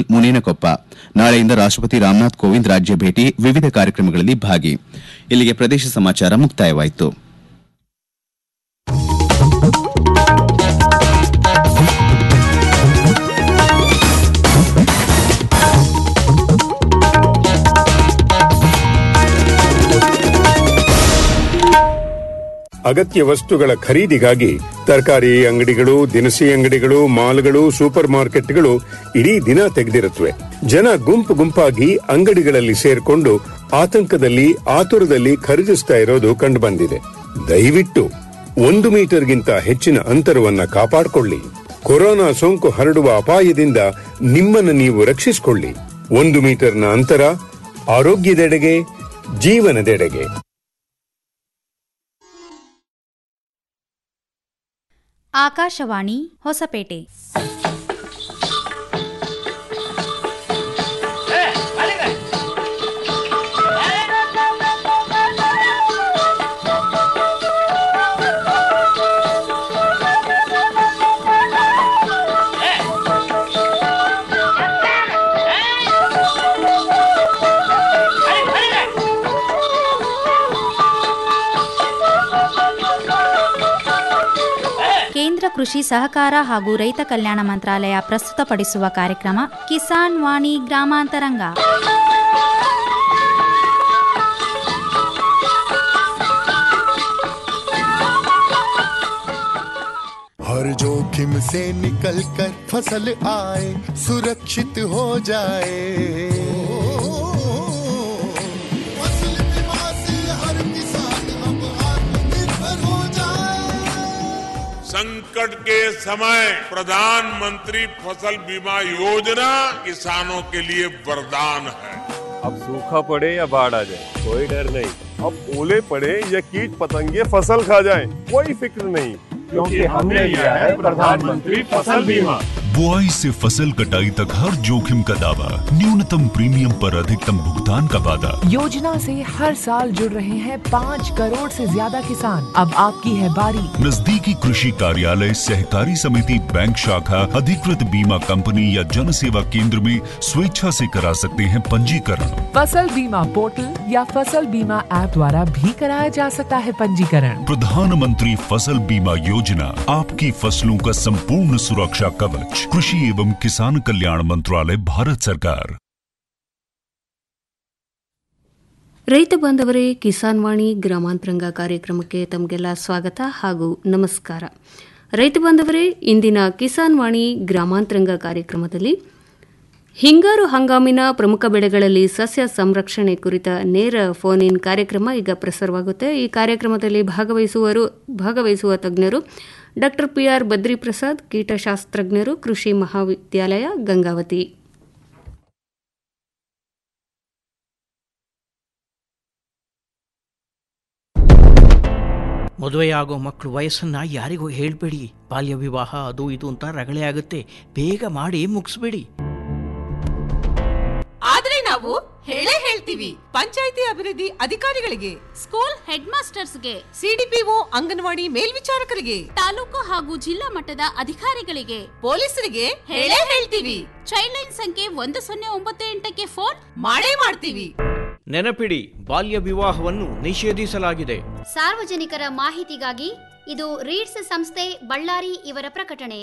ಮುನೇನಕೊಪ್ಪ ನಾಳೆಯಿಂದ ರಾಷ್ಟಪತಿ ರಾಮನಾಥ್ ಕೋವಿಂದ್ ರಾಜ್ಯ ಭೇಟಿ ವಿವಿಧ ಕಾರ್ಯಕ್ರಮಗಳಲ್ಲಿ ಭಾಗಿ ಇಲ್ಲಿಗೆ ಪ್ರದೇಶ ಸಮಾಚಾರ ಮುಕ್ತಾಯವಾಯಿತು ಅಗತ್ಯ ವಸ್ತುಗಳ ಖರೀದಿಗಾಗಿ ತರಕಾರಿ ಅಂಗಡಿಗಳು ದಿನಸಿ ಅಂಗಡಿಗಳು ಮಾಲ್ಗಳು ಸೂಪರ್ ಮಾರ್ಕೆಟ್ಗಳು ಇಡೀ ದಿನ ತೆಗೆದಿರುತ್ತವೆ ಜನ ಗುಂಪು ಗುಂಪಾಗಿ ಅಂಗಡಿಗಳಲ್ಲಿ ಸೇರ್ಕೊಂಡು ಆತಂಕದಲ್ಲಿ ಆತುರದಲ್ಲಿ ಖರೀದಿಸ್ತಾ ಇರೋದು ಕಂಡುಬಂದಿದೆ ದಯವಿಟ್ಟು ಒಂದು ಮೀಟರ್ಗಿಂತ ಹೆಚ್ಚಿನ ಅಂತರವನ್ನ ಕಾಪಾಡಿಕೊಳ್ಳಿ ಕೊರೋನಾ ಸೋಂಕು ಹರಡುವ ಅಪಾಯದಿಂದ ನಿಮ್ಮನ್ನು ನೀವು ರಕ್ಷಿಸಿಕೊಳ್ಳಿ ಒಂದು ಮೀಟರ್ನ ಅಂತರ ಆರೋಗ್ಯದೆಡೆಗೆ ಜೀವನದೆಡೆಗೆ ಆಕಾಶವಾಣಿ ಹೊಸಪೇಟೆ ಕೇಂದ್ರ ಕೃಷಿ ಸಹಕಾರ ಹಾಗೂ ರೈತ ಕಲ್ಯಾಣ ಮಂತ್ರಾಲಯ ಪ್ರಸ್ತುತಪಡಿಸುವ ಕಾರ್ಯಕ್ರಮ ಕಿಸಾನ್ ವಾಣಿ ಗ್ರಾಮಾಂತರಂಗ हर जोखिम से निकल कर फसल आए सुरक्षित हो जाए फसल बीमा से हर किसान अब आत्मनिर्भर हो जाए संकट के समय प्रधानमंत्री फसल बीमा योजना किसानों के लिए वरदान है अब सूखा पड़े या बाढ़ आ जाए कोई डर नहीं अब ओले पड़े या कीट पतंगे फसल खा जाए कोई फिक्र नहीं क्योंकि हमने लिया है प्रधानमंत्री फसल बीमा बुआई से फसल कटाई तक हर जोखिम का दावा न्यूनतम प्रीमियम पर अधिकतम भुगतान का वादा योजना से हर साल जुड़ रहे हैं पाँच करोड़ से ज्यादा किसान अब आपकी है बारी नजदीकी कृषि कार्यालय सहकारी समिति बैंक शाखा अधिकृत बीमा कंपनी या जन सेवा केंद्र में स्वेच्छा से करा सकते हैं पंजीकरण फसल बीमा पोर्टल या फसल बीमा ऐप द्वारा भी कराया जा सकता है पंजीकरण प्रधानमंत्री फसल बीमा योजना आपकी फसलों का संपूर्ण सुरक्षा कवच कृषि एवं किसान कल्याण मंत्रालय भारत सरकार ರೈತ ಬಾಂಧವರೇ ಕಿಸಾನ್ ವಾಣಿ ಗ್ರಾಮಾಂತರಂಗ ಕಾರ್ಯಕ್ರಮಕ್ಕೆ ತಮಗೆಲ್ಲ ಸ್ವಾಗತ ಹಾಗೂ ನಮಸ್ಕಾರ ರೈತ ಬಾಂಧವರೇ ಇಂದಿನ ಕಿಸಾನ್ ವಾಣಿ ಗ್ರಾಮಾಂತರಂಗ ಕಾರ್ಯಕ್ರಮದಲ್ಲಿ ಹಿಂಗಾರು ಹಂಗಾಮಿನ ಪ್ರಮುಖ ಬೆಳೆಗಳಲ್ಲಿ ಸಸ್ಯ ಸಂರಕ್ಷಣೆ ಕುರಿತ ನೇರ ಫೋನ್ ಇನ್ ಕಾರ್ಯಕ್ರಮ ಈಗ ಪ್ರಸಾರವಾಗುತ್ತೆ ಈ ಕಾರ್ಯಕ್ರಮದಲ್ಲಿ ಭಾಗವಹಿಸುವರು ಭಾಗವಹಿಸುವ ತಜ್ಞರು ಡಾಕ್ಟರ್ ಪಿಆರ್ ಬದ್ರಿ ಪ್ರಸಾದ್ ಕೀಟಶಾಸ್ತ್ರಜ್ಞರು ಕೃಷಿ ಮಹಾವಿದ್ಯಾಲಯ ಗಂಗಾವತಿ ಮದುವೆಯಾಗೋ ಮಕ್ಕಳು ವಯಸ್ಸನ್ನ ಯಾರಿಗೂ ಹೇಳ್ಬೇಡಿ ಬಾಲ್ಯ ವಿವಾಹ ಅದು ಇದು ಅಂತ ರಗಳೆ ಆಗುತ್ತೆ ಬೇಗ ಮಾಡಿ ಮುಗಿಸ್ಬೇಡಿ ಆದ್ರೆ ನಾವು ಹೇಳೇ ಹೇಳ್ತೀವಿ ಪಂಚಾಯಿತಿ ಅಭಿವೃದ್ಧಿ ಅಧಿಕಾರಿಗಳಿಗೆ ಸ್ಕೂಲ್ ಹೆಡ್ ಮಾಸ್ಟರ್ಸ್ಗೆ ಸಿಡಿಪಿಒ ಅಂಗನವಾಡಿ ಮೇಲ್ವಿಚಾರಕರಿಗೆ ತಾಲೂಕು ಹಾಗೂ ಜಿಲ್ಲಾ ಮಟ್ಟದ ಅಧಿಕಾರಿಗಳಿಗೆ ಪೊಲೀಸರಿಗೆ ಹೇಳೇ ಹೇಳ್ತೀವಿ ಚೈಲ್ಡ್ ಲೈನ್ ಸಂಖ್ಯೆ ಒಂದು ಸೊನ್ನೆ ಒಂಬತ್ತು ಎಂಟಕ್ಕೆ ಫೋನ್ ಮಾಡೇ ಮಾಡ್ತೀವಿ ನೆನಪಿಡಿ ಬಾಲ್ಯ ವಿವಾಹವನ್ನು ನಿಷೇಧಿಸಲಾಗಿದೆ ಸಾರ್ವಜನಿಕರ ಮಾಹಿತಿಗಾಗಿ ಇದು ರೀಡ್ಸ್ ಸಂಸ್ಥೆ ಬಳ್ಳಾರಿ ಇವರ ಪ್ರಕಟಣೆ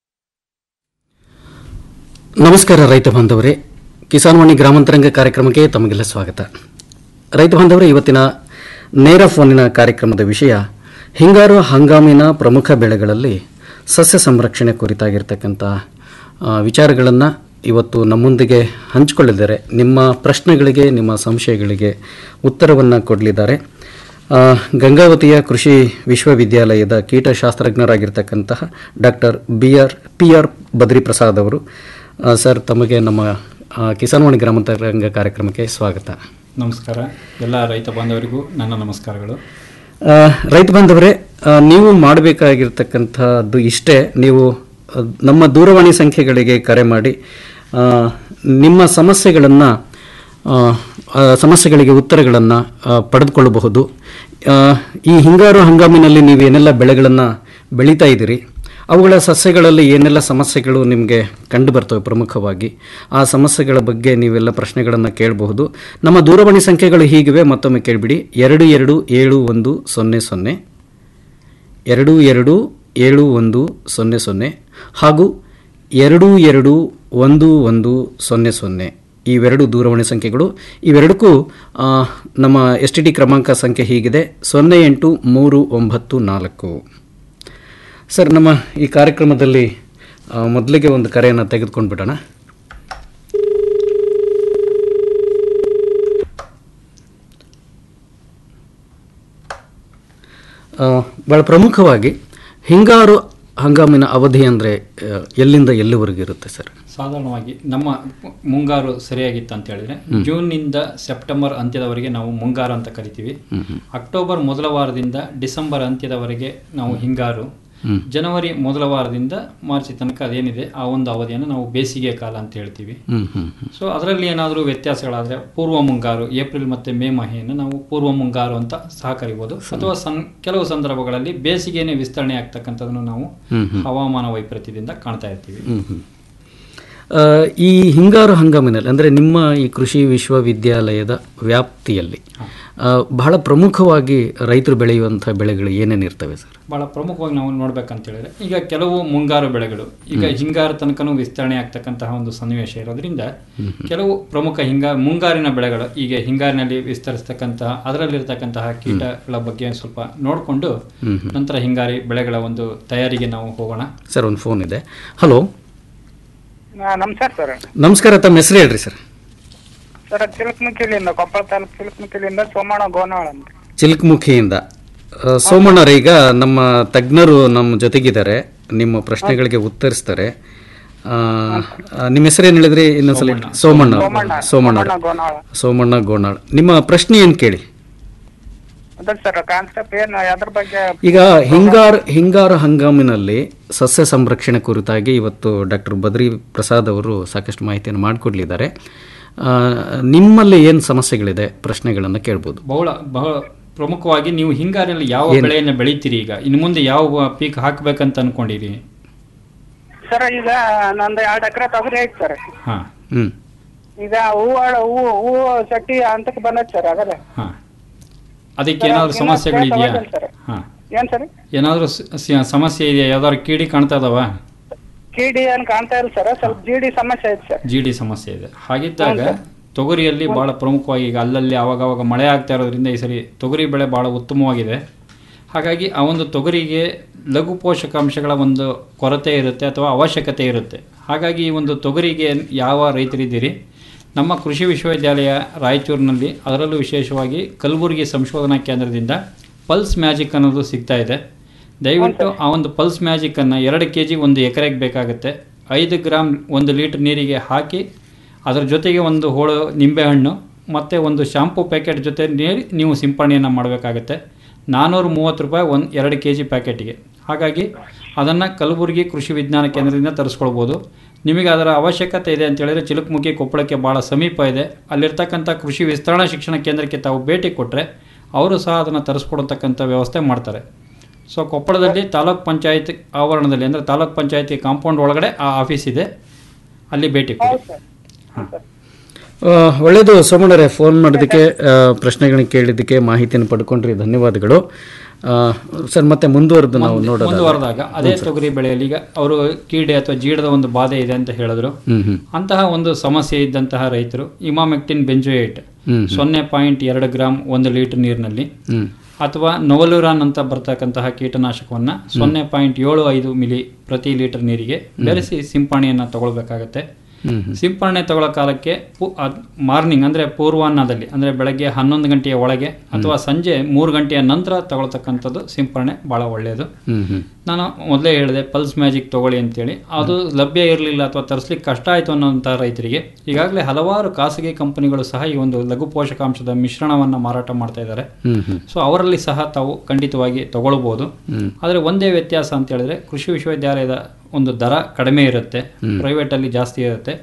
ನಮಸ್ಕಾರ ರೈತ ಬಾಂಧವರೇ ಕಿಸಾನ್ವಾಣಿ ಗ್ರಾಮಾಂತರಂಗ ಕಾರ್ಯಕ್ರಮಕ್ಕೆ ತಮಗೆಲ್ಲ ಸ್ವಾಗತ ರೈತ ಬಾಂಧವರೇ ಇವತ್ತಿನ ನೇರ ಫೋನಿನ ಕಾರ್ಯಕ್ರಮದ ವಿಷಯ ಹಿಂಗಾರು ಹಂಗಾಮಿನ ಪ್ರಮುಖ ಬೆಳೆಗಳಲ್ಲಿ ಸಸ್ಯ ಸಂರಕ್ಷಣೆ ಕುರಿತಾಗಿರ್ತಕ್ಕಂಥ ವಿಚಾರಗಳನ್ನು ಇವತ್ತು ನಮ್ಮೊಂದಿಗೆ ಹಂಚಿಕೊಳ್ಳಿದ್ದಾರೆ ನಿಮ್ಮ ಪ್ರಶ್ನೆಗಳಿಗೆ ನಿಮ್ಮ ಸಂಶಯಗಳಿಗೆ ಉತ್ತರವನ್ನು ಕೊಡಲಿದ್ದಾರೆ ಆ, ಗಂಗಾವತಿಯ ಕೃಷಿ ವಿಶ್ವವಿದ್ಯಾಲಯದ ಕೀಟಶಾಸ್ತ್ರಜ್ಞರಾಗಿರ್ತಕ್ಕಂತಹ doctor B R P R Badri Prasad ಅವರು ಆ, ಸರ್ ತಮಗೆ ನಮ್ಮ ಆ, ಕಿಸಾನ್ವಾಣಿ ಗ್ರಾಮಾಂತರಂಗ ಕಾರ್ಯಕ್ರಮಕ್ಕೆ ಸ್ವಾಗತ ನಮಸ್ಕಾರ ಎಲ್ಲ ರೈತ ಬಾಂಧವರಿಗೂ ನನ್ನ ನಮಸ್ಕಾರಗಳು ಆ, ರೈತ ಬಾಂಧವರೇ ಆ, ನೀವು ಮಾಡಬೇಕಾಗಿರ್ತಕ್ಕಂಥದ್ದು ಇಷ್ಟೇ ನೀವು ಆ, ನಮ್ಮ ದೂರವಾಣಿ ಸಂಖ್ಯೆಗಳಿಗೆ ಕರೆ ಮಾಡಿ ಆ, ನಿಮ್ಮ ಸಮಸ್ಯೆಗಳನ್ನು ಸಮಸ್ಯೆಗಳಿಗೆ ಉತ್ತರಗಳನ್ನು ಪಡೆದುಕೊಳ್ಳಬಹುದು ಆ, ಈ ಹಿಂಗಾರು ಹಂಗಾಮಿನಲ್ಲಿ ನೀವು ಏನೆಲ್ಲ ಬೆಳೆಗಳನ್ನು ಬೆಳೀತಾ ಇದ್ದೀರಿ ಅವುಗಳ ಸಸ್ಯಗಳಲ್ಲಿ ಏನೆಲ್ಲ ಸಮಸ್ಯೆಗಳು ನಿಮಗೆ ಕಂಡು ಬರ್ತವೆ ಪ್ರಮುಖವಾಗಿ ಆ ಸಮಸ್ಯೆಗಳ ಬಗ್ಗೆ ನೀವೆಲ್ಲ ಪ್ರಶ್ನೆಗಳನ್ನು ಕೇಳಬಹುದು ನಮ್ಮ ದೂರವಾಣಿ ಸಂಖ್ಯೆಗಳು ಹೀಗಿವೆ ಮತ್ತೊಮ್ಮೆ ಕೇಳಿಬಿಡಿ ಎರಡು ಎರಡು ಏಳು ಒಂದು ಸೊನ್ನೆ ಸೊನ್ನೆ ಎರಡು ಎರಡು ಏಳು ಒಂದು ಸೊನ್ನೆ ಸೊನ್ನೆ ಹಾಗೂ ಎರಡು ಎರಡು ಒಂದು ಒಂದು ಸೊನ್ನೆ ಸೊನ್ನೆ ಇವೆರಡು ದೂರವಾಣಿ ಸಂಖ್ಯೆಗಳು ಇವೆರಡಕ್ಕೂ ಆ, ನಮ್ಮ ಎಸ್ ಟಿ ಡಿ ಕ್ರಮಾಂಕ ಸಂಖ್ಯೆ ಹೀಗಿದೆ ಸೊನ್ನೆ ಎಂಟು ಮೂರು ಒಂಬತ್ತು ನಾಲ್ಕು ಸರ್ ನಮ್ಮ ಈ ಕಾರ್ಯಕ್ರಮದಲ್ಲಿ ಆ, ಮೊದಲಿಗೆ ಒಂದು ಕರೆಯನ್ನು ತೆಗೆದುಕೊಂಡು ಬಿಡೋಣ ಆ, ಬಹಳ ಪ್ರಮುಖವಾಗಿ ಹಿಂಗಾರು ಹಂಗಾಮಿನ ಅವಧಿ ಅಂದರೆ ಎಲ್ಲಿಂದ ಎಲ್ಲಿವರೆಗೆ ಇರುತ್ತೆ ಸರ್ ಸಾಧಾರಣವಾಗಿ ನಮ್ಮ ಮುಂಗಾರು ಸರಿಯಾಗಿತ್ತು ಅಂತ ಹೇಳಿದ್ರೆ ಹ್ಮ್. ಜೂನ್ನಿಂದ ಸೆಪ್ಟೆಂಬರ್ ಅಂತ್ಯದವರೆಗೆ ನಾವು ಮುಂಗಾರು ಅಂತ ಕರಿತೀವಿ ಅಕ್ಟೋಬರ್ ಮೊದಲ ವಾರದಿಂದ ಡಿಸೆಂಬರ್ ಅಂತ್ಯದವರೆಗೆ ನಾವು ಹಿಂಗಾರು ಹ್ಮ್. ಜನವರಿ ಮೊದಲ ವಾರದಿಂದ ಮಾರ್ಚ್ ತನಕ ಅದೇನಿದೆ ಆ ಒಂದು ಅವಧಿಯನ್ನು ನಾವು ಬೇಸಿಗೆ ಕಾಲ ಅಂತ ಹೇಳ್ತೀವಿ ಹ್ಮ್, ಹ್ಮ್, ಹ್ಮ್. ಸೊ ಅದರಲ್ಲಿ ಏನಾದರೂ ವ್ಯತ್ಯಾಸಗಳಾದರೆ ಪೂರ್ವ ಮುಂಗಾರು ಏಪ್ರಿಲ್ ಮತ್ತು ಮೇ ಮಾಹೆಯನ್ನು ನಾವು ಪೂರ್ವ ಮುಂಗಾರು ಅಂತ ಸಹ ಕರಿಬೋದು ಅಥವಾ ಸಂ ಕೆಲವು ಸಂದರ್ಭಗಳಲ್ಲಿ ಬೇಸಿಗೆನೇ ವಿಸ್ತರಣೆ ಆಗ್ತಕ್ಕಂಥದ್ದನ್ನು ನಾವು ಹ್ಮ್, ಹ್ಮ್. ಹವಾಮಾನ ವೈಪರೀತ್ಯದಿಂದ ಕಾಣ್ತಾ ಇರ್ತೀವಿ ಹ್ಮ್, ಹ್ಮ್. ಆ, ಈ ಹಿಂಗಾರು ಹಂಗಾಮಿನಲ್ಲಿ ಅಂದರೆ ನಿಮ್ಮ ಈ ಕೃಷಿ ವಿಶ್ವವಿದ್ಯಾಲಯದ ವ್ಯಾಪ್ತಿಯಲ್ಲಿ ಆ, ಬಹಳ ಪ್ರಮುಖವಾಗಿ ರೈತರು ಬೆಳೆಯುವಂಥ ಬೆಳೆಗಳು ಏನೇನು ಇರ್ತವೆ ಸರ್ ಬಹಳ ಪ್ರಮುಖವಾಗಿ ನಾವು ನೋಡ್ಬೇಕಂತ ಹೇಳಿದ್ರೆ ಈಗ ಕೆಲವು ಮುಂಗಾರು ಬೆಳೆಗಳು ಈಗ ಹ್ಮ್. ಹಿಂಗಾರು ತನಕನೂ ವಿಸ್ತರಣೆ ಆಗ್ತಕ್ಕಂತಹ ಒಂದು ಸನ್ನಿವೇಶ ಇರೋದ್ರಿಂದ ಹ್ಮ್, ಹ್ಮ್. ಕೆಲವು ಪ್ರಮುಖ ಹಿಂಗ ಮುಂಗಾರಿನ ಬೆಳೆಗಳು ಈಗ ಹಿಂಗಾರಿನಲ್ಲಿ ವಿಸ್ತರಿಸ್ತಕ್ಕಂತಹ ಅದರಲ್ಲಿರ್ತಕ್ಕಂತಹ ಕೀಟಗಳ ಬಗ್ಗೆ ಸ್ವಲ್ಪ ನೋಡಿಕೊಂಡು ಹ್ಮ್, ಹ್ಮ್. ನಂತರ ಹಿಂಗಾರಿ ಬೆಳೆಗಳ ಒಂದು ತಯಾರಿಗೆ ನಾವು ಹೋಗೋಣ ಸರ್ ಒಂದು ಫೋನ್ ಇದೆ ಹಲೋ ನಮಸ್ಕಾರ ಸರ್ ನಮಸ್ಕಾರ ತಮ್ಮ ಹೆಸರು ಹೇಳ್ರಿ ಸರ್ ಸರ್ ಚಿಲಕಮುಖಿಲಿಂದ ಕೊಪ್ಪಳ ತಾಲೂಕು ಚಿಲಕಮುಖಿಲಿಂದ ಸೋಮಣ್ಣ ಗೋನಾಳ್ ಅಂತ ಚಿಲ್ಕಮುಖಿಯಿಂದ ಆ, ಸೋಮಣ್ಣರು ಈಗ ನಮ್ಮ ತಜ್ಞರು ನಮ್ಮ ಜೊತೆಗಿದ್ದಾರೆ ನಿಮ್ಮ ಪ್ರಶ್ನೆಗಳಿಗೆ ಉತ್ತರಿಸ್ತಾರೆ ಆ, ಆ, ನಿಮ್ಮ ಹೆಸರೇನು ಹೇಳಿದ್ರಿ ಇನ್ನೊಂದ್ಸಲ ಹೇಳಿ. ಸೋಮಣ್ಣ ಸೋಮಣ್ಣ ಸೋಮಣ್ಣ ಸೋಮಣ್ಣ ಗೋನಾಳ್ ಸೋಮಣ್ಣ ಗೋನಾಳ್ ನಿಮ್ಮ ಪ್ರಶ್ನೆ ಏನು ಕೇಳಿ ಅದೇ ಸರ್ ಕಾನ್ಸೆಪ್ಟ್ ಏನ್ ಅದ್ರ ಬಗ್ಗೆ ಈಗ ಹಿಂಗಾರು ಹಿಂಗಾರು ಹಂಗಾಮಿನಲ್ಲಿ ಸಸ್ಯ ಸಂರಕ್ಷಣೆ ಕುರಿತಾಗಿ ಇವತ್ತು ಡಾಕ್ಟರ್ ಬದ್ರಿ ಪ್ರಸಾದ್ ಅವರು ಸಾಕಷ್ಟು ಮಾಹಿತಿಯನ್ನು ಮಾಡಿಕೊಡ್ಲಿದ್ದಾರೆ ಆ, ನಿಮ್ಮಲ್ಲಿ ಏನು ಸಮಸ್ಯೆಗಳಿದೆ ಪ್ರಶ್ನೆಗಳನ್ನು ಕೇಳ್ಬೋದು ಬಹಳ ಬಹಳ ಪ್ರಮುಖವಾಗಿ ನೀವು ಹಿಂಗಾರಿನಲ್ಲಿ ಯಾವ ಏನು? ಬೆಳೆಯನ್ನು ಬೆಳಿತೀರಿ ಈಗ ಇನ್ನು ಮುಂದೆ ಯಾವ ಪೀಕ್ ಹಾಕ್ಬೇಕಂತ ಅನ್ಕೊಂಡಿರಿ ಸರ್ ಈಗ ನಂದು ಎರಡು ಎಕರೆ ತೊಗರಿ ಐತಿ ಸರ್ ಹಾ ಹ್ಮ್ ಈಗ ಹೂವ ಹೂವು ಹೂವು ಚಟ್ಟಿ ಹಂತಕ್ಕೆ ಬಂದೈತಿ ಸರ್ ಆಗಲ್ಲ ಹಾ ಅದಕ್ಕೆ ಏನಾದ್ರು ಸಮಸ್ಯೆಗಳಿದೆಯಾ ಸರ್ ಹಾ ಏನ್ ಸರ್ ಏನಾದರೂ ಸಮಸ್ಯೆ ಇದೆಯಾ ಯಾವ್ದಾದ್ರು ಕೀಡಿ ಕಾಣ್ತಾ ಇದಾವ ಕಿಡಿ ಏನ್ ಕಾಣ್ತಾ ಇಲ್ಲ ಸರ್ ಸ್ವಲ್ಪ ಜಿಡಿ ಸಮಸ್ಯೆ ಐತಿ ಸರ್ ಜಿ ಡಿ ಸಮಸ್ಯೆ ಇದೆ ಹಾಗಿದ್ದಾಗ ಹೌದು ಸರ್. ತೊಗರಿಯಲ್ಲಿ ಬಹಳ ಪ್ರಮುಖವಾಗಿ ಈಗ ಅಲ್ಲಲ್ಲಿ ಆವಾಗವಾಗ ಮಳೆ ಆಗ್ತಾ ಇರೋದ್ರಿಂದ ಈ ಸರಿ ತೊಗರಿ ಬೆಳೆ ಬಹಳ ಉತ್ತಮವಾಗಿದೆ ಹಾಗಾಗಿ ಆ ಒಂದು ತೊಗರಿಗೆ ಲಘು ಪೋಷಕಾಂಶಗಳ ಒಂದು ಕೊರತೆ ಇರುತ್ತೆ ಅಥವಾ ಅವಶ್ಯಕತೆ ಇರುತ್ತೆ ಹಾಗಾಗಿ ಈ ಒಂದು ತೊಗರಿಗೆ ಯಾವ ರೈತರಿದ್ದೀರಿ ನಮ್ಮ ಕೃಷಿ ವಿಶ್ವವಿದ್ಯಾಲಯ ರಾಯಚೂರಿನಲ್ಲಿ ಅದರಲ್ಲೂ ವಿಶೇಷವಾಗಿ ಕಲಬುರಗಿ ಸಂಶೋಧನಾ ಕೇಂದ್ರದಿಂದ ಪಲ್ಸ್ ಮ್ಯಾಜಿಕ್ ಅನ್ನೋದು ಸಿಗ್ತಾ ಇದೆ ದಯವಿಟ್ಟು ಆ ಒಂದು ಪಲ್ಸ್ ಮ್ಯಾಜಿಕ್ಕನ್ನು ಎರಡು ಕೆ ಜಿ ಒಂದು ಎಕರೆಗೆ ಬೇಕಾಗುತ್ತೆ ಐದು ಗ್ರಾಮ್ ಒಂದು ಲೀಟರ್ ನೀರಿಗೆ ಹಾಕಿ ಅದರ ಜೊತೆಗೆ ಒಂದು ಹೋಳು ನಿಂಬೆಹಣ್ಣು ಮತ್ತು ಒಂದು ಶಾಂಪೂ ಪ್ಯಾಕೆಟ್ ಜೊತೆ ನೀರು ನೀವು ಸಿಂಪಡಣೆಯನ್ನು ಮಾಡಬೇಕಾಗತ್ತೆ ನಾನ್ನೂರ ಮೂವತ್ತು ರೂಪಾಯಿ ಒಂದು ಎರಡು ಕೆ ಜಿ ಪ್ಯಾಕೆಟಿಗೆ ಹಾಗಾಗಿ ಅದನ್ನು ಕಲಬುರಗಿ ಕೃಷಿ ವಿಜ್ಞಾನ ಕೇಂದ್ರದಿಂದ ತರಿಸ್ಕೊಳ್ಬೋದು ನಿಮಗೆ ಅದರ ಅವಶ್ಯಕತೆ ಇದೆ ಅಂತ ಹೇಳಿದ್ರೆ ಚಿಲುಕಮುಖಿ ಕೊಪ್ಪಳಕ್ಕೆ ಭಾಳ ಸಮೀಪ ಇದೆ ಅಲ್ಲಿರ್ತಕ್ಕಂಥ ಕೃಷಿ ವಿಸ್ತರಣಾ ಶಿಕ್ಷಣ ಕೇಂದ್ರಕ್ಕೆ ತಾವು ಭೇಟಿ ಕೊಟ್ಟರೆ ಅವರು ಸಹ ಅದನ್ನು ತರಿಸ್ಕೊಡತಕ್ಕಂಥ ವ್ಯವಸ್ಥೆ ಮಾಡ್ತಾರೆ ಸೊ ಕೊಪ್ಪಳದಲ್ಲಿ ತಾಲೂಕ್ ಪಂಚಾಯತ್ ಆವರಣದಲ್ಲಿ ಅಂದರೆ ತಾಲೂಕ್ ಪಂಚಾಯತಿ ಕಾಂಪೌಂಡ್ ಒಳಗಡೆ ಆ ಆಫೀಸ್ ಇದೆ ಅಲ್ಲಿ ಭೇಟಿ ಕೊಡಿ ಆ, ಒಳ್ಳೆಯದು ಸೋಮಣ್ಣರೇ ಫೋನ್ ಮಾಡೋದಕ್ಕೆ ಆ, ಪ್ರಶ್ನೆಗಳನ್ನ ಕೇಳಿದ್ದಕ್ಕೆ ಮಾಹಿತಿಯನ್ನು ಪಡ್ಕೊಂಡ್ರಿ ಧನ್ಯವಾದಗಳು ಆ, ಸರ್ ಮತ್ತೆ ಮುಂದುವರೆದು ನಾವು ನೋಡೋದು ಮುಂದುವರೆದಾಗ ಅದೇ ತೊಗರಿ ಬೆಳೆಯಲ್ಲಿ ಈಗ ಅವರು ಕೀಡೆ ಅಥವಾ ಜೀಡದ ಒಂದು ಬಾಧೆ ಇದೆ ಅಂತ ಹೇಳಿದ್ರು ಹ್ಮ್ ಹ್ಮ್ ಅಂತಹ ಒಂದು ಸಮಸ್ಯೆ ಇದ್ದಂತಹ ರೈತರು ಇಮಾಮೆಕ್ಟಿನ್ ಬೆಂಜೋಯೇಟ್ ಹ್ಮ್ ಹ್ಮ್. ಸೊನ್ನೆ ಪಾಯಿಂಟ್ ಎರಡು ಗ್ರಾಮ್ ಒಂದು ಲೀಟರ್ ನೀರಿನಲ್ಲಿ ಹ್ಮ್ ಅಥವಾ ನೊವಲುರಾನ್ ಅಂತ ಬರ್ತಕ್ಕಂತಹ ಕೀಟನಾಶಕವನ್ನು ಸೊನ್ನೆ ಪಾಯಿಂಟ್ ಏಳು ಐದು ಮಿಲಿ ಪ್ರತಿ ಲೀಟರ್ ನೀರಿಗೆ ಬೆರೆಸಿ ಸಿಂಪರಣೆಯನ್ನು ತಗೊಳ್ಬೇಕಾಗತ್ತೆ ಹ್ಮ್ ಹ್ಮ್. ಸಿಂಪರಣೆ ತಗೊಳ್ಳೋ ಕಾಲಕ್ಕೆ ಮಾರ್ನಿಂಗ್ ಅಂದರೆ ಪೂರ್ವಾಹ್ನದಲ್ಲಿ ಅಂದರೆ ಬೆಳಗ್ಗೆ ಹನ್ನೊಂದು ಗಂಟೆಯ ಒಳಗೆ ಅಥವಾ ಸಂಜೆ ಮೂರು ಗಂಟೆಯ ನಂತರ ತಗೊಳ್ತಕ್ಕಂಥದ್ದು ಸಿಂಪರಣೆ ಭಾಳ ಒಳ್ಳೆಯದು ಹ್ಮ್ ಹ್ಮ್ ನಾನು ಮೊದಲೇ ಹೇಳಿದೆ ಪಲ್ಸ್ ಮ್ಯಾಜಿಕ್ ತಗೊಳ್ಳಿ ಅಂತೇಳಿ ಅದು ಲಭ್ಯ ಇರಲಿಲ್ಲ ಅಥವಾ ತರಿಸ್ಲಿಕ್ಕೆ ಕಷ್ಟ ಆಯಿತು ಅನ್ನೋಂಥ ರೈತರಿಗೆ ಈಗಾಗಲೇ ಹಲವಾರು ಖಾಸಗಿ ಕಂಪನಿಗಳು ಸಹ ಈ ಒಂದು ಲಘು ಪೋಷಕಾಂಶದ ಮಿಶ್ರಣವನ್ನು ಮಾರಾಟ ಮಾಡ್ತಾ ಇದ್ದಾರೆ ಹ್ಮ್ ಹ್ಮ್ ಸೊ ಅವರಲ್ಲಿ ಸಹ ತಾವು ಖಂಡಿತವಾಗಿ ತಗೊಳ್ಬೋದು ಹ್ಮ್. ಆದರೆ ಒಂದೇ ವ್ಯತ್ಯಾಸ ಅಂತ ಹೇಳಿದ್ರೆ ಕೃಷಿ ವಿಶ್ವವಿದ್ಯಾಲಯದ ಒಂದು ದರ ಕಡಿಮೆ ಇರುತ್ತೆ ಹ್ಮ್. ಪ್ರೈವೇಟಲ್ಲಿ ಜಾಸ್ತಿ ಇರುತ್ತೆ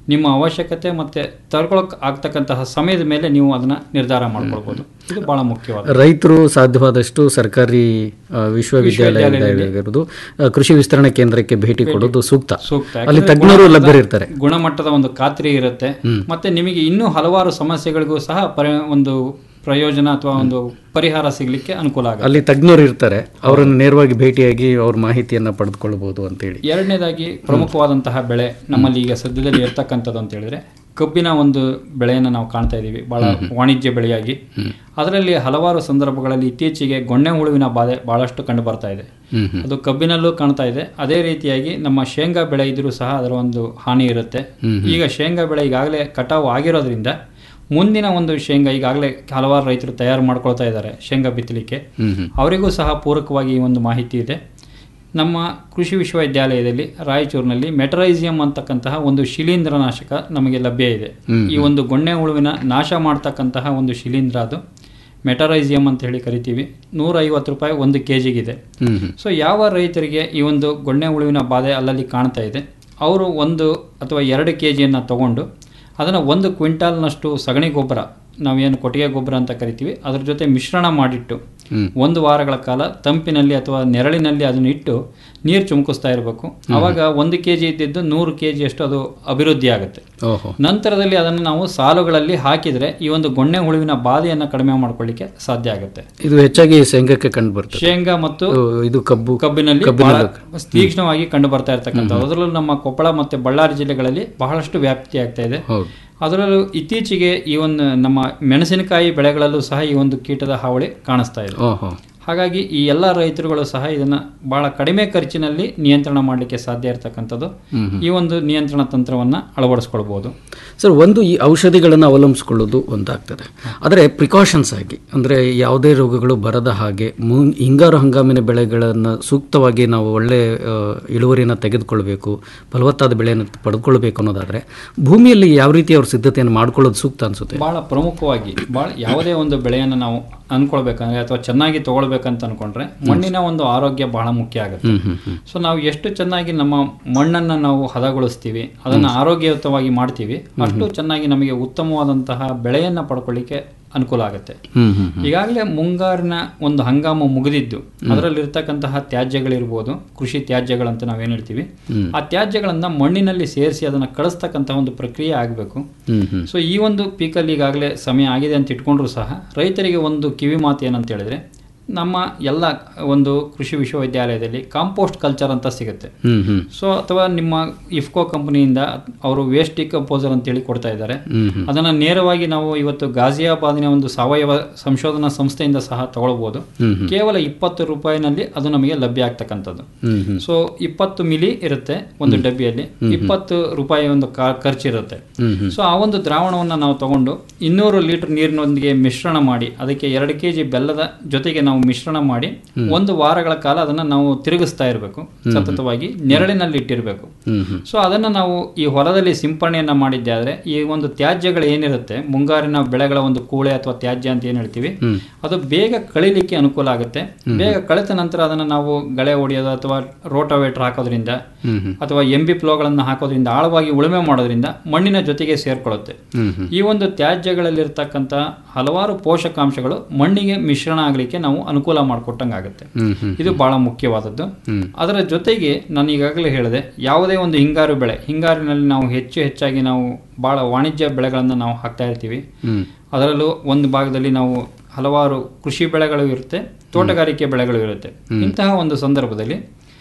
ನಿಮ್ಮ ಅವಶ್ಯಕತೆ ಮತ್ತೆ ತಗೊಳಕ್ ಆಗ್ತಕ್ಕಂತಹ ಸಮಯದ ಮೇಲೆ ನೀವು ಅದನ್ನ ನಿರ್ಧಾರ ಮಾಡ್ಕೊಳ್ಬೋದು ಇದು ಬಹಳ ಮುಖ್ಯವಾದ ರೈತರು ಸಾಧ್ಯವಾದಷ್ಟು ಸರ್ಕಾರಿ ಆ, ವಿಶ್ವವಿದ್ಯಾಲಯಗಳಿರ್ಬೋದು ಆ, ಕೃಷಿ ವಿಸ್ತರಣೆ ಕೇಂದ್ರಕ್ಕೆ ಭೇಟಿ ಕೊಡೋದು ಸೂಕ್ತ ಸೂಕ್ತ ಅಲ್ಲಿ ಯಾಕಂದ್ರೆ ತಜ್ಞರು ಗುಣಮಟ್ಟದ- ಲಭ್ಯರಿರ್ತಾರೆ ಗುಣಮಟ್ಟದ ಒಂದು ಖಾತ್ರಿ ಇರುತ್ತೆ ಮತ್ತೆ ನಿಮಗೆ ಇನ್ನೂ ಹಲವಾರು ಸಮಸ್ಯೆಗಳಿಗೂ ಸಹ ಪರಿ ಒಂದು ಪ್ರಯೋಜನ ಅಥವಾ ಒಂದು ಪರಿಹಾರ ಸಿಗ್ಲಿಕ್ಕೆ ಅನುಕೂಲ ಆಗುತ್ತೆ ಅಲ್ಲಿ ತಜ್ಞರು ಇರ್ತಾರೆ ಅವರನ್ನು ನೇರವಾಗಿ ಭೇಟಿಯಾಗಿ ಅವ್ರ ಮಾಹಿತಿಯನ್ನ ಪಡೆದುಕೊಳ್ಬಹುದು ಅಂತೇಳಿ ಎರಡನೇದಾಗಿ ಪ್ರಮುಖವಾದಂತಹ ಬೆಳೆ ನಮ್ಮಲ್ಲಿ ಈಗ ಸದ್ಯದಲ್ಲಿ ಇರ್ತಕ್ಕಂಥದ್ದು ಅಂತ ಹೇಳಿದ್ರೆ ಕಬ್ಬಿನ ಒಂದು ಬೆಳೆಯನ್ನು ನಾವು ಕಾಣ್ತಾ ಇದ್ದೀವಿ ಬಹಳ ವಾಣಿಜ್ಯ ಬೆಳೆಯಾಗಿ ಅದರಲ್ಲಿ ಹಲವಾರು ಸಂದರ್ಭಗಳಲ್ಲಿ ಇತ್ತೀಚೆಗೆ ಗೊಣ್ಣೆ ಹುಳುವಿನ ಬಾಧೆ ಬಹಳಷ್ಟು ಕಂಡು ಬರ್ತಾ ಇದೆ ಅದು ಕಬ್ಬಿನಲ್ಲೂ ಕಾಣ್ತಾ ಇದೆ ಅದೇ ರೀತಿಯಾಗಿ ನಮ್ಮ ಶೇಂಗಾ ಬೆಳೆ ಇದ್ರೂ ಸಹ ಅದರ ಒಂದು ಹಾನಿ ಇರುತ್ತೆ ಈಗ ಶೇಂಗಾ ಬೆಳೆ ಈಗಾಗಲೇ ಕಟಾವು ಆಗಿರೋದ್ರಿಂದ ಮುಂದಿನ ಒಂದು ಶೇಂಗಾ ಈಗಾಗಲೇ ಹಲವಾರು ರೈತರು ತಯಾರು ಮಾಡ್ಕೊಳ್ತಾ ಇದ್ದಾರೆ ಶೇಂಗಾ ಬಿತ್ತಲಿಕ್ಕೆ ಅವರಿಗೂ ಸಹ ಪೂರಕವಾಗಿ ಈ ಒಂದು ಮಾಹಿತಿ ಇದೆ ನಮ್ಮ ಕೃಷಿ ವಿಶ್ವವಿದ್ಯಾಲಯದಲ್ಲಿ ರಾಯಚೂರಿನಲ್ಲಿ ಮೆಟರೈಸಿಯಂ ಅಂತಕ್ಕಂತಹ ಒಂದು ಶಿಲೀಂಧ್ರನಾಶಕ ನಮಗೆ ಲಭ್ಯ ಇದೆ ಹ್ಮ್. ಈ ಒಂದು ಗೊಣ್ಣೆ ಹುಳುವಿನ ನಾಶ ಮಾಡ್ತಕ್ಕಂತಹ ಒಂದು ಶಿಲೀಂಧ್ರ ಅದು ಮೆಟರೈಸಿಯಂ ಅಂತ ಹೇಳಿ ಕರಿತೀವಿ ನೂರ ಐವತ್ತು ರೂಪಾಯಿ ಒಂದು ಕೆ ಜಿಗಿದೆ ಹ್ಮ್ ಹ್ಮ್. ಸೊ ಯಾವ ರೈತರಿಗೆ ಈ ಒಂದು ಗೊಣ್ಣೆ ಹುಳುವಿನ ಬಾಧೆ ಅಲ್ಲಲ್ಲಿ ಕಾಣ್ತಾ ಇದೆ ಅವರು ಒಂದು ಅಥವಾ ಎರಡು ಕೆ ಜಿಯನ್ನು ತಗೊಂಡು ಅದನ್ನು ಒಂದು ಕ್ವಿಂಟಾಲ್ನಷ್ಟು ಸಗಣಿ ಗೊಬ್ಬರ ನಾವೇನು ಕೊಟ್ಟಿಗೆ ಗೊಬ್ಬರ ಅಂತ ಕರಿತೀವಿ ಅದ್ರ ಜೊತೆ ಮಿಶ್ರಣ ಮಾಡಿಟ್ಟು ಹ್ಮ್. ಒಂದು ವಾರಗಳ ಕಾಲ ತಂಪಿನಲ್ಲಿ ಅಥವಾ ನೆರಳಿನಲ್ಲಿ ಅದನ್ನು ಇಟ್ಟು ನೀರು ಚುಮುಕಿಸ್ತಾ ಇರಬೇಕು ಅವಾಗ ಒಂದು ಕೆ ಜಿ ಇದ್ದಿದ್ದು ನೂರು ಕೆ ಜಿಯಷ್ಟು ಅದು ಅಭಿವೃದ್ಧಿ ಆಗುತ್ತೆ ಓಹೋ ನಂತರದಲ್ಲಿ ಅದನ್ನು ನಾವು ಸಾಲುಗಳಲ್ಲಿ ಹಾಕಿದರೆ ಈ ಒಂದು ಗೊಣ್ಣೆ ಹುಳುವಿನ ಬಾಧೆಯನ್ನು ಕಡಿಮೆ ಮಾಡ್ಕೊಳ್ಳಿಕ್ಕೆ ಸಾಧ್ಯ ಆಗುತ್ತೆ ಇದು ಹೆಚ್ಚಾಗಿ ಶೇಂಗಕ್ಕೆ ಕಂಡು ಬರ್ತದೆ ಶೇಂಗಾ ಮತ್ತು ಓ, ಇದು ಕಬ್ಬು ಕಬ್ಬಿನಲ್ಲಿ ಕಬ್ಬಿನಲ್ಲಿ ಬಹಳ ತೀಕ್ಷ್ಣವಾಗಿ ಕಂಡು ಬರ್ತಾ ಇರ್ತಕ್ಕಂಥದ್ದು ಅದರಲ್ಲೂ ನಮ್ಮ ಕೊಪ್ಪಳ ಮತ್ತು ಬಳ್ಳಾರಿ ಜಿಲ್ಲೆಗಳಲ್ಲಿ ಬಹಳಷ್ಟು ವ್ಯಾಪ್ತಿ ಆಗ್ತಾ ಇದೆ ಹೌದು ಅದರಲ್ಲೂ ಇತ್ತೀಚೆಗೆ ಈ ಒಂದು ನಮ್ಮ ಮೆಣಸಿನಕಾಯಿ ಬೆಳೆಗಳಲ್ಲೂ ಸಹ ಈ ಒಂದು ಕೀಟದ ಹಾವಳಿ ಕಾಣಿಸ್ತಾ ಇದೆ ಓಹೋ ಹಾಗಾಗಿ ಈ ಎಲ್ಲ ರೈತರುಗಳು ಸಹ ಇದನ್ನ ಬಹಳ ಕಡಿಮೆ ಖರ್ಚಿನಲ್ಲಿ ನಿಯಂತ್ರಣ ಮಾಡಲಿಕ್ಕೆ ಸಾಧ್ಯ ಇರತಕ್ಕಂಥದ್ದು ಹ್ಮ್ ಹ್ಮ್. ಈ ಒಂದು ನಿಯಂತ್ರಣ ತಂತ್ರವನ್ನ ಅಳವಡಿಸ್ಕೊಳ್ಬಹುದು ಸರ್ ಒಂದು ಈ ಔಷಧಿಗಳನ್ನು ಅವಲಂಬಿಸ್ಕೊಳ್ಳೋದು ಒಂದಾಗ್ತದೆ ಆದರೆ ಪ್ರಿಕಾಷನ್ಸ್ ಆಗಿ ಅಂದರೆ ಯಾವುದೇ ರೋಗಗಳು ಬರದ ಹಾಗೆ ಮು ಹಿಂಗಾರು ಹಂಗಾಮಿನ ಬೆಳೆಗಳನ್ನು ಸೂಕ್ತವಾಗಿ ನಾವು ಒಳ್ಳೆ ಆ, ಇಳುವರಿಯನ್ನು ತೆಗೆದುಕೊಳ್ಬೇಕು ಫಲವತ್ತಾದ ಬೆಳೆಯನ್ನು ಪಡೆದುಕೊಳ್ಬೇಕು ಅನ್ನೋದಾದರೆ ಭೂಮಿಯಲ್ಲಿ ಯಾವ ರೀತಿ ಅವ್ರ ಸಿದ್ಧತೆಯನ್ನು ಮಾಡ್ಕೊಳ್ಳೋದು ಸೂಕ್ತ ಅನಿಸುತ್ತೆ ಬಹಳ ಪ್ರಮುಖವಾಗಿ ಬಹಳ ಯಾವುದೇ ಒಂದು ಬೆಳೆಯನ್ನು ನಾವು ಅನ್ಕೊಳ್ಬೇಕಂದ್ರೆ ಅಥವಾ ಚೆನ್ನಾಗಿ ತಗೊಳ್ಬೇಕಂತ ಅನ್ಕೊಂಡ್ರೆ ಮಣ್ಣಿನ ಒಂದು ಆರೋಗ್ಯ ಬಹಳ ಮುಖ್ಯ ಆಗುತ್ತೆ ಹ್ಮ್ ಹ್ಮ್ ಹ್ಮ್ ಸೊ ನಾವು ಎಷ್ಟು ಚೆನ್ನಾಗಿ ನಮ್ಮ ಮಣ್ಣನ್ನು ನಾವು ಹದಗೊಳಿಸ್ತೀವಿ ಅದನ್ನು ಆರೋಗ್ಯಯುತವಾಗಿ ಮಾಡ್ತೀವಿ ಅಷ್ಟು ಚೆನ್ನಾಗಿ ನಮಗೆ ಉತ್ತಮವಾದಂತಹ ಬೆಳೆಯನ್ನು ಪಡ್ಕೊಳ್ಳಿಕ್ಕೆ ಅನುಕೂಲ ಆಗುತ್ತೆ ಹ್ಮ್ ಹ್ಮ್ ಹ್ಮ್ ಈಗಾಗಲೇ ಮುಂಗಾರಿನ ಒಂದು ಹಂಗಾಮ ಮುಗಿದಿದ್ದು ಅದರಲ್ಲಿರ್ತಕ್ಕಂತಹ ತ್ಯಾಜ್ಯಗಳಿರ್ಬೋದು ಕೃಷಿ ತ್ಯಾಜ್ಯಗಳಂತ ನಾವೇನು ಹೇಳ್ತೀವಿ ಹ್ಮ್. ಆ ತ್ಯಾಜ್ಯಗಳನ್ನ ಮಣ್ಣಿನಲ್ಲಿ ಸೇರಿಸಿ ಅದನ್ನು ಕಳಿಸ್ತಕ್ಕಂತಹ ಒಂದು ಪ್ರಕ್ರಿಯೆ ಆಗಬೇಕು ಹ್ಮ್ ಹ್ಮ್ ಸೊ ಈ ಒಂದು ಪೀಕಲ್ಲಿ ಈಗಾಗಲೇ ಸಮಯ ಆಗಿದೆ ಅಂತ ಇಟ್ಕೊಂಡ್ರು ಸಹ ರೈತರಿಗೆ ಒಂದು ಕಿವಿ ಮಾತು ಏನಂತ ಹೇಳಿದ್ರೆ ನಮ್ಮ ಎಲ್ಲ ಒಂದು ಕೃಷಿ ವಿಶ್ವವಿದ್ಯಾಲಯದಲ್ಲಿ ಕಾಂಪೋಸ್ಟ್ ಕಲ್ಚರ್ ಅಂತ ಸಿಗುತ್ತೆ ಹ್ಮ್ ಹ್ಮ್ ಸೊ ಅಥವಾ ನಿಮ್ಮ ಇಫ್ಕೋ ಕಂಪನಿಯಿಂದ ಅವರು ವೇಸ್ಟ್ ಡಿಕಂಪೋಸರ್ ಅಂತೇಳಿ ಕೊಡ್ತಾ ಇದ್ದಾರೆ ಹ್ಮ್ ಹ್ಮ್. ಅದನ್ನು ನೇರವಾಗಿ ನಾವು ಇವತ್ತು ಗಾಜಿಯಾಬಾದಿನ ಒಂದು ಸಾವಯವ ಸಂಶೋಧನಾ ಸಂಸ್ಥೆಯಿಂದ ಸಹ ತಗೊಳ್ಬೋದು ಹ್ಮ್ ಹ್ಮ್. ಕೇವಲ ಇಪ್ಪತ್ತು ರೂಪಾಯಿನಲ್ಲಿ ಅದು ನಮಗೆ ಲಭ್ಯ ಆಗ್ತಕ್ಕಂಥದ್ದು ಹ್ಮ್ ಹ್ಮ್. ಸೊ ಇಪ್ಪತ್ತು ಮಿಲಿ ಇರುತ್ತೆ ಒಂದು ಡಬ್ಬಿಯಲ್ಲಿ ಇಪ್ಪತ್ತು ರೂಪಾಯಿ ಒಂದು ಕಾ- ಖರ್ಚಿರುತ್ತೆ ಹ್ಮ್ ಹ್ಮ್. ಸೊ ಆ ಒಂದು ದ್ರಾವಣವನ್ನು ನಾವು ತಗೊಂಡು ಇನ್ನೂರು ಲೀಟರ್ ನೀರಿನೊಂದಿಗೆ ಮಿಶ್ರಣ ಮಾಡಿ ಅದಕ್ಕೆ ಎರಡು ಕೆ ಜಿ ಬೆಲ್ಲದ ಜೊತೆಗೆ ನಾವು ಮಿಶ್ರಣ ಮಾಡಿ ಒಂದು ವಾರಗಳ ಕಾಲ ಅದನ್ನು ನಾವು ತಿರುಗಿಸ್ತಾ ಇರಬೇಕು ಸತತವಾಗಿ ನೆರಳಿನಲ್ಲಿ ಇಟ್ಟಿರಬೇಕು ಹ್ಮ್ ಹ್ಮ್. ಸೊ ಅದನ್ನು ನಾವು ಈ ಹೊಲದಲ್ಲಿ ಸಿಂಪರಣೆಯನ್ನ ಮಾಡಿದ್ದೆ ಆದರೆ ಈ ಒಂದು ತ್ಯಾಜ್ಯಗಳು ಏನಿರುತ್ತೆ ಮುಂಗಾರಿನ ಬೆಳೆಗಳ ಒಂದು ಕೂಳೆ ಅಥವಾ ತ್ಯಾಜ್ಯ ಅಂತ ಏನು ಹೇಳ್ತೀವಿ ಹ್ಮ್. ಅದು ಬೇಗ ಕಳಿಲಿಕ್ಕೆ ಅನುಕೂಲ ಆಗುತ್ತೆ ಬೇಗ ಕಳೆದ ನಂತರ ಅದನ್ನು ನಾವು ಗಳೆ ಹೊಡೆಯೋದು ಅಥವಾ ರೋಟೋವೇಟರ್ ಹಾಕೋದ್ರಿಂದ ಹ್ಮ್ ಹ್ಮ್. ಅಥವಾ ಎಂ ಬಿ ಪ್ಲೋಗಳನ್ನು ಹಾಕೋದ್ರಿಂದ ಆಳವಾಗಿ ಉಳುಮೆ ಮಾಡೋದ್ರಿಂದ ಮಣ್ಣಿನ ಜೊತೆಗೆ ಸೇರ್ಕೊಳ್ಳುತ್ತೆ ಹ್ಮ್ ಹ್ಮ್. ಈ ಒಂದು ತ್ಯಾಜ್ಯಗಳಲ್ಲಿರ್ತಕ್ಕಂಥ ಹಲವಾರು ಪೋಷಕಾಂಶಗಳು ಮಣ್ಣಿಗೆ ಮಿಶ್ರಣ ಆಗಲಿಕ್ಕೆ ನಾವು ಅನುಕೂಲ ಮಾಡಿಕೊಟ್ಟಂಗೆ ಆಗುತ್ತೆ ಹ್ಮ್ ಹ್ಮ್. ಇದು ಬಹಳ ಮುಖ್ಯವಾದದ್ದು ಹ್ಮ್. ಅದರ ಜೊತೆಗೆ ನಾನು ಈಗಾಗಲೇ ಹೇಳಿದೆ ಯಾವುದೇ ಒಂದು ಹಿಂಗಾರು ಬೆಳೆ ಹಿಂಗಾರಿನಲ್ಲಿ ನಾವು ಹೆಚ್ಚು ಹೆಚ್ಚಾಗಿ ನಾವು ಬಹಳ ವಾಣಿಜ್ಯ ಬೆಳೆಗಳನ್ನು ನಾವು ಹಾಕ್ತಾ ಇರ್ತೀವಿ ಹ್ಮ್. ಅದರಲ್ಲೂ ಒಂದು ಭಾಗದಲ್ಲಿ ನಾವು ಹಲವಾರು ಕೃಷಿ ಬೆಳೆಗಳು ಇರುತ್ತೆ ತೋಟಗಾರಿಕೆ ಬೆಳೆಗಳು ಇರುತ್ತೆ ಇಂತಹ ಒಂದು ಸಂದರ್ಭದಲ್ಲಿ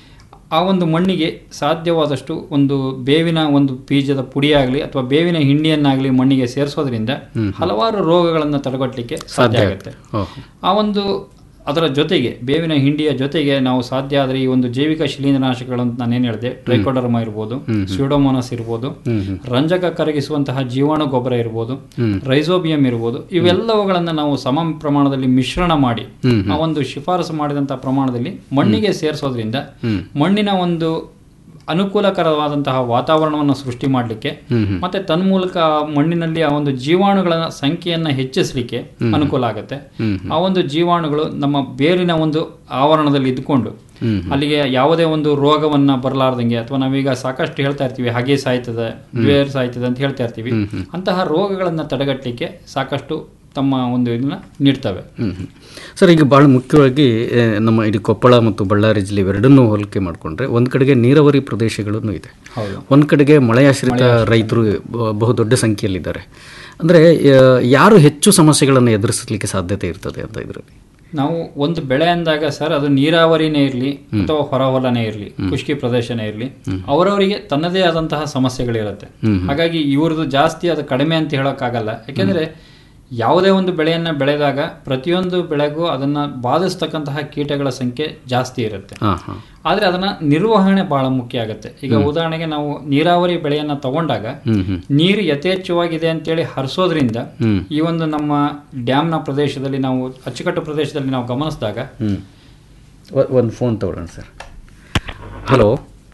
ಆ ಒಂದು ಮಣ್ಣಿಗೆ ಸಾಧ್ಯವಾದಷ್ಟು ಒಂದು ಬೇವಿನ ಒಂದು ಬೀಜದ ಪುಡಿಯಾಗಲಿ ಅಥವಾ ಬೇವಿನ ಹಿಂಡಿಯನ್ನಾಗಲಿ ಮಣ್ಣಿಗೆ ಸೇರಿಸೋದ್ರಿಂದ ಹಲವಾರು ರೋಗಗಳನ್ನು ತಡೆಗಟ್ಟಲಿಕ್ಕೆ ಸಾಧ್ಯ ಆಗುತ್ತೆ ಓಹೋ. ಆ ಒಂದು ಅದರ ಜೊತೆಗೆ ಬೇವಿನ ಹಿಂಡಿಯ ಜೊತೆಗೆ ನಾವು ಸಾಧ್ಯ ಆದರೆ ಈ ಒಂದು ಜೈವಿಕ ಶಿಲೀಂಧ್ರನಾಶಕಗಳು ಅಂತ ನಾನೇನು ಹೇಳಿದೆ ಟ್ರೈಕೋಡರ್ಮ ಇರ್ಬೋದು ಸ್ಯೂಡೋಮೋನಸ್ ಇರ್ಬೋದು ಹ್ಮ್ ಹ್ಮ್. ರಂಜಕ ಕರಗಿಸುವಂತಹ ಜೀವಾಣು ಗೊಬ್ಬರ ಇರ್ಬೋದು ಹ್ಮ್. ರೈಸೋಬಿಯಂ ಇರ್ಬೋದು ಇವೆಲ್ಲವುಗಳನ್ನು ನಾವು ಸಮ ಪ್ರಮಾಣದಲ್ಲಿ ಮಿಶ್ರಣ ಮಾಡಿ ಹ್ಮ್ ಹ್ಮ್. ಆ ಒಂದು ಶಿಫಾರಸು ಮಾಡಿದಂತಹ ಪ್ರಮಾಣದಲ್ಲಿ ಮಣ್ಣಿಗೆ ಸೇರಿಸೋದ್ರಿಂದ ಹ್ಮ್. ಮಣ್ಣಿನ ಒಂದು ಅನುಕೂಲಕರವಾದಂತಹ ವಾತಾವರಣವನ್ನು ಸೃಷ್ಟಿ ಮಾಡಲಿಕ್ಕೆ ಹ್ಮ್ ಹ್ಮ್. ಮತ್ತೆ ತನ್ಮೂಲಕ ಆ ಮಣ್ಣಿನಲ್ಲಿ ಆ ಒಂದು ಜೀವಾಣುಗಳ ಸಂಖ್ಯೆಯನ್ನು ಹೆಚ್ಚಿಸಲಿಕ್ಕೆ ಹ್ಮ್. ಅನುಕೂಲ ಆಗುತ್ತೆ ಹ್ಮ್ ಹ್ಮ್. ಆ ಒಂದು ಜೀವಾಣುಗಳು ನಮ್ಮ ಬೇರಿನ ಒಂದು ಆವರಣದಲ್ಲಿ ಇದ್ಕೊಂಡು ಹ್ಮ್. ಅಲ್ಲಿಗೆ ಯಾವುದೇ ಒಂದು ರೋಗವನ್ನ ಬರಲಾರ್ದಂಗೆ ಅಥವಾ ನಾವೀಗ ಸಾಕಷ್ಟು ಹೇಳ್ತಾ ಇರ್ತೀವಿ ಹಾಗೆ ಸಾಯ್ತದೆ ಬೇರ್ ಸಾಯ್ತದೆ ಅಂತ ಹೇಳ್ತಾ ಇರ್ತೀವಿ ಹ್ಮ್, ಹ್ಮ್. ಅಂತಹ ರೋಗಗಳನ್ನ ತಡೆಗಟ್ಟಲಿಕ್ಕೆ ಸಾಕಷ್ಟು ತಮ್ಮ ಒಂದು ಇದನ್ನ ನೀಡ್ತವೆ ಹ್ಮ್ ಹ್ಮ್. ಸರ್ ಈಗ ಭಾಳ ಮುಖ್ಯವಾಗಿ ಆ, ನಮ್ಮ ಇಡೀ ಕೊಪ್ಪಳ ಮತ್ತು ಬಳ್ಳಾರಿ ಜಿಲ್ಲೆ ಇವೆರಡನ್ನೂ ಹೋಲಿಕೆ ಮಾಡಿಕೊಂಡ್ರೆ ಒಂದು ಕಡೆಗೆ ನೀರಾವರಿ ಪ್ರದೇಶಗಳನ್ನು ಇದೆ ಹೌದು. ಒಂದು ಕಡೆಗೆ ಮಳೆಯಾಶ್ರಿತ ರೈತರು ಬ- ಬಹುದೊಡ್ಡ ಸಂಖ್ಯೆಯಲ್ಲಿದ್ದಾರೆ ಅಂದರೆ ಯಾರು ಹೆಚ್ಚು ಸಮಸ್ಯೆಗಳನ್ನು ಎದುರಿಸಲಿಕ್ಕೆ ಸಾಧ್ಯತೆ ಇರ್ತದೆ ಅಂತ ಇದರಲ್ಲಿ ನಾವು ಒಂದು ಬೆಳೆ ಅಂದಾಗ ಸರ್ ಅದು ನೀರಾವರಿನೇ ಇರಲಿ ಅಥವಾ ಹೊರಹೊಲನೇ ಇರಲಿ ಖುಷ್ಕಿ ಪ್ರದೇಶನೇ ಇರಲಿ ಅವರವರಿಗೆ ತನ್ನದೇ ಆದಂತಹ ಸಮಸ್ಯೆಗಳಿರುತ್ತೆ ಹ್ಮ್. ಹಾಗಾಗಿ ಇವ್ರದ್ದು ಜಾಸ್ತಿ ಅದು ಕಡಿಮೆ ಅಂತ ಹೇಳೋಕ್ಕಾಗಲ್ಲ ಯಾಕೆಂದ್ರೆ ಯಾವುದೇ ಒಂದು ಬೆಳೆಯನ್ನ ಬೆಳೆದಾಗ ಪ್ರತಿಯೊಂದು ಬೆಳೆಗೂ ಅದನ್ನ ಬಾಧಿಸ್ತಕ್ಕಂತಹ ಕೀಟಗಳ ಸಂಖ್ಯೆ ಜಾಸ್ತಿ ಇರುತ್ತೆ ಹಾಂ ಹಾಂ ಆದ್ರೆ ಅದನ್ನ ನಿರ್ವಹಣೆ ಬಹಳ ಮುಖ್ಯ ಆಗುತ್ತೆ ಈಗ ಉದಾಹರಣೆಗೆ ನಾವು ನೀರಾವರಿ ಬೆಳೆಯನ್ನ ತಗೊಂಡಾಗ ಹ್ಮ್ ಹ್ಮ್ ನೀರು ಯಥೇಚ್ಛವಾಗಿದೆ ಅಂತೇಳಿ ಹರಿಸೋದ್ರಿಂದ ಹ್ಮ್. ಈ ಒಂದು ನಮ್ಮ ಡ್ಯಾಮ್ನ ಪ್ರದೇಶದಲ್ಲಿ ನಾವು ಅಚ್ಚುಕಟ್ಟು ಪ್ರದೇಶದಲ್ಲಿ ನಾವು ಗಮನಿಸಿದಾಗ ಹ್ಞೂ ಒಂದು ಫೋನ್ ತಗೊಳ್ಳೋಣ sir hello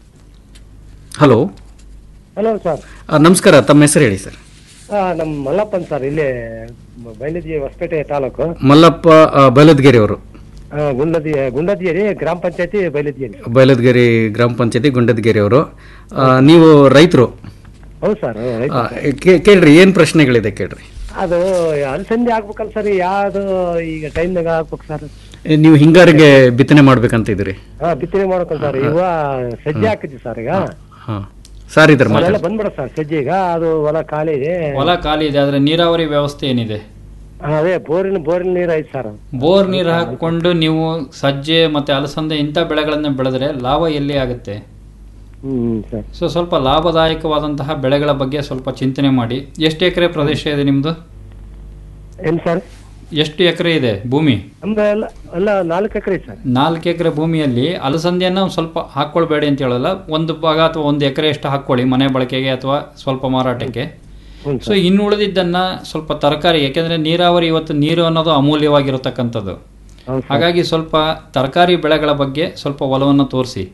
hello hello sir ನಮಸ್ಕಾರ ತಮ್ಮ ಹೆಸರು ಹೇಳಿ ಸರ್ ನಮ್ಮ ಮಲ್ಲಪ್ಪನ್ ಸರ್ ಇಲ್ಲೇ ಬೈಲಜಿ ಹೊಸಪೇಟೆ ತಾಲೂಕು ಮಲ್ಲಪ್ಪ ಆ, ಬೈಲದ್ಗೇರಿ ಅವರು ಆ, ಗುಂಡದಿ ಗುಂಡದಿಯರಿ ಗ್ರಾಮ ಪಂಚಾಯತಿ ಬೈಲದಿಯರಿ ಬೈಲದ್ಗೇರಿ ಗ್ರಾಮ ಪಂಚಾಯತಿ ಗುಂಡದಗೇರಿ ಅವರು ಆ, ನೀವು ರೈತರು ಹೌದು ಸರ್ ಆ, ಕೇ- ಕೇಳ್ರಿ ಏನು ಪ್ರಶ್ನೆಗಳಿದೆ ಕೇಳ್ರಿ ಅದು ಅಲಸಂದಿ ಆಗ್ಬೇಕಲ್ಲ ಸರ್ ಯಾವ್ದು ಈಗ ಟೈಮ್ನಾಗ ಆಗ್ಬೇಕು ಸರ್ ಏ, ನೀವು ಹಿಂಗಾರಿಗೆ ಬಿತ್ತನೆ ಮಾಡ್ಬೇಕಂತ ಇದ್ದೀರಿ ಹಾ ಬಿತ್ತನೆ ಮಾಡ್ಬೇಕಲ್ಲ ಸರ್ ಇವ ಸಜ್ಜೆ ಹಾಕಿದ್ವಿ ಸರ್ ಈಗ ಹಾಂ ಸರ್ ಇದ್ದಾರೆ ಅದೆಲ್ಲ ಮಾತಾಡಿ ಬಂದ್ಬಿಡ ಸರ್ ಸಜ್ಜೆ ಈಗ ಅದು ಹೊಲ ಖಾಲಿ ಇದೆ ಹೊಲ ಖಾಲಿ ಇದೆ ಆದ್ರೆ ನೀರಾವರಿ ವ್ಯವಸ್ಥೆ ಏನಿದೆ ಆ, ಅದೇ ಬೋರಿನ ಬೋರಿನ ನೀರು ಐತೆ ಸರ್ ಬೋರ್ ನೀರು ಹಾಕೊಂಡು ನೀವು ಸಜ್ಜೆ ಮತ್ತೆ ಅಲಸಂದೆ ಇಂಥ ಬೆಳೆಗಳನ್ನ ಬೆಳೆದ್ರೆ ಲಾಭ ಎಲ್ಲಿ ಆಗುತ್ತೆ ಹ್ಮ್ ಸರ್ ಸೊ ಸ್ವಲ್ಪ ಲಾಭದಾಯಕವಾದಂತಹ ಬೆಳೆಗಳ ಬಗ್ಗೆ ಸ್ವಲ್ಪ ಚಿಂತನೆ ಮಾಡಿ ಎಷ್ಟು ಎಕರೆ ಪ್ರದೇಶ ಇದೆ ನಿಮ್ದು ಏನ್ ಸರ್ ಎಷ್ಟು ಎಕರೆ ಇದೆ ಭೂಮಿ ನಮ್ದು ಎಲ್ಲ ಎಲ್ಲ ನಾಲ್ಕು ಎಕರೆ ಸರ್ ನಾಲ್ಕು ಎಕರೆ ಭೂಮಿಯಲ್ಲಿ ಅಲಸಂದೆಯನ್ನ ಒಂದ್ ಸ್ವಲ್ಪ ಹಾಕೊಳ್ಬೇಡಿ ಅಂತ ಹೇಳಲ್ಲ ಒಂದು ಭಾಗ ಅಥವಾ ಒಂದು ಎಕರೆ ಅಷ್ಟು ಹಾಕೊಳ್ಳಿ ಮನೆ ಬಳಕೆಗೆ ಅಥವಾ ಸ್ವಲ್ಪ ಮಾರಾಟಕ್ಕೆ ಹ್ಞೂ ಸೊ ಇನ್ನು ಉಳಿದಿದ್ದನ್ನ ಸ್ವಲ್ಪ ತರಕಾರಿ ಯಾಕೆಂದ್ರೆ ನೀರಾವರಿ ಇವತ್ತು ನೀರು ಅನ್ನೋದು ಅಮೂಲ್ಯವಾಗಿರತಕ್ಕಂಥದ್ದು ಹೌದು ಸರ್. ಹಾಗಾಗಿ ಸ್ವಲ್ಪ ತರಕಾರಿ ಬೆಳೆಗಳ ಬಗ್ಗೆ ಸ್ವಲ್ಪ ಒಲವನ್ನು ತೋರಿಸಿ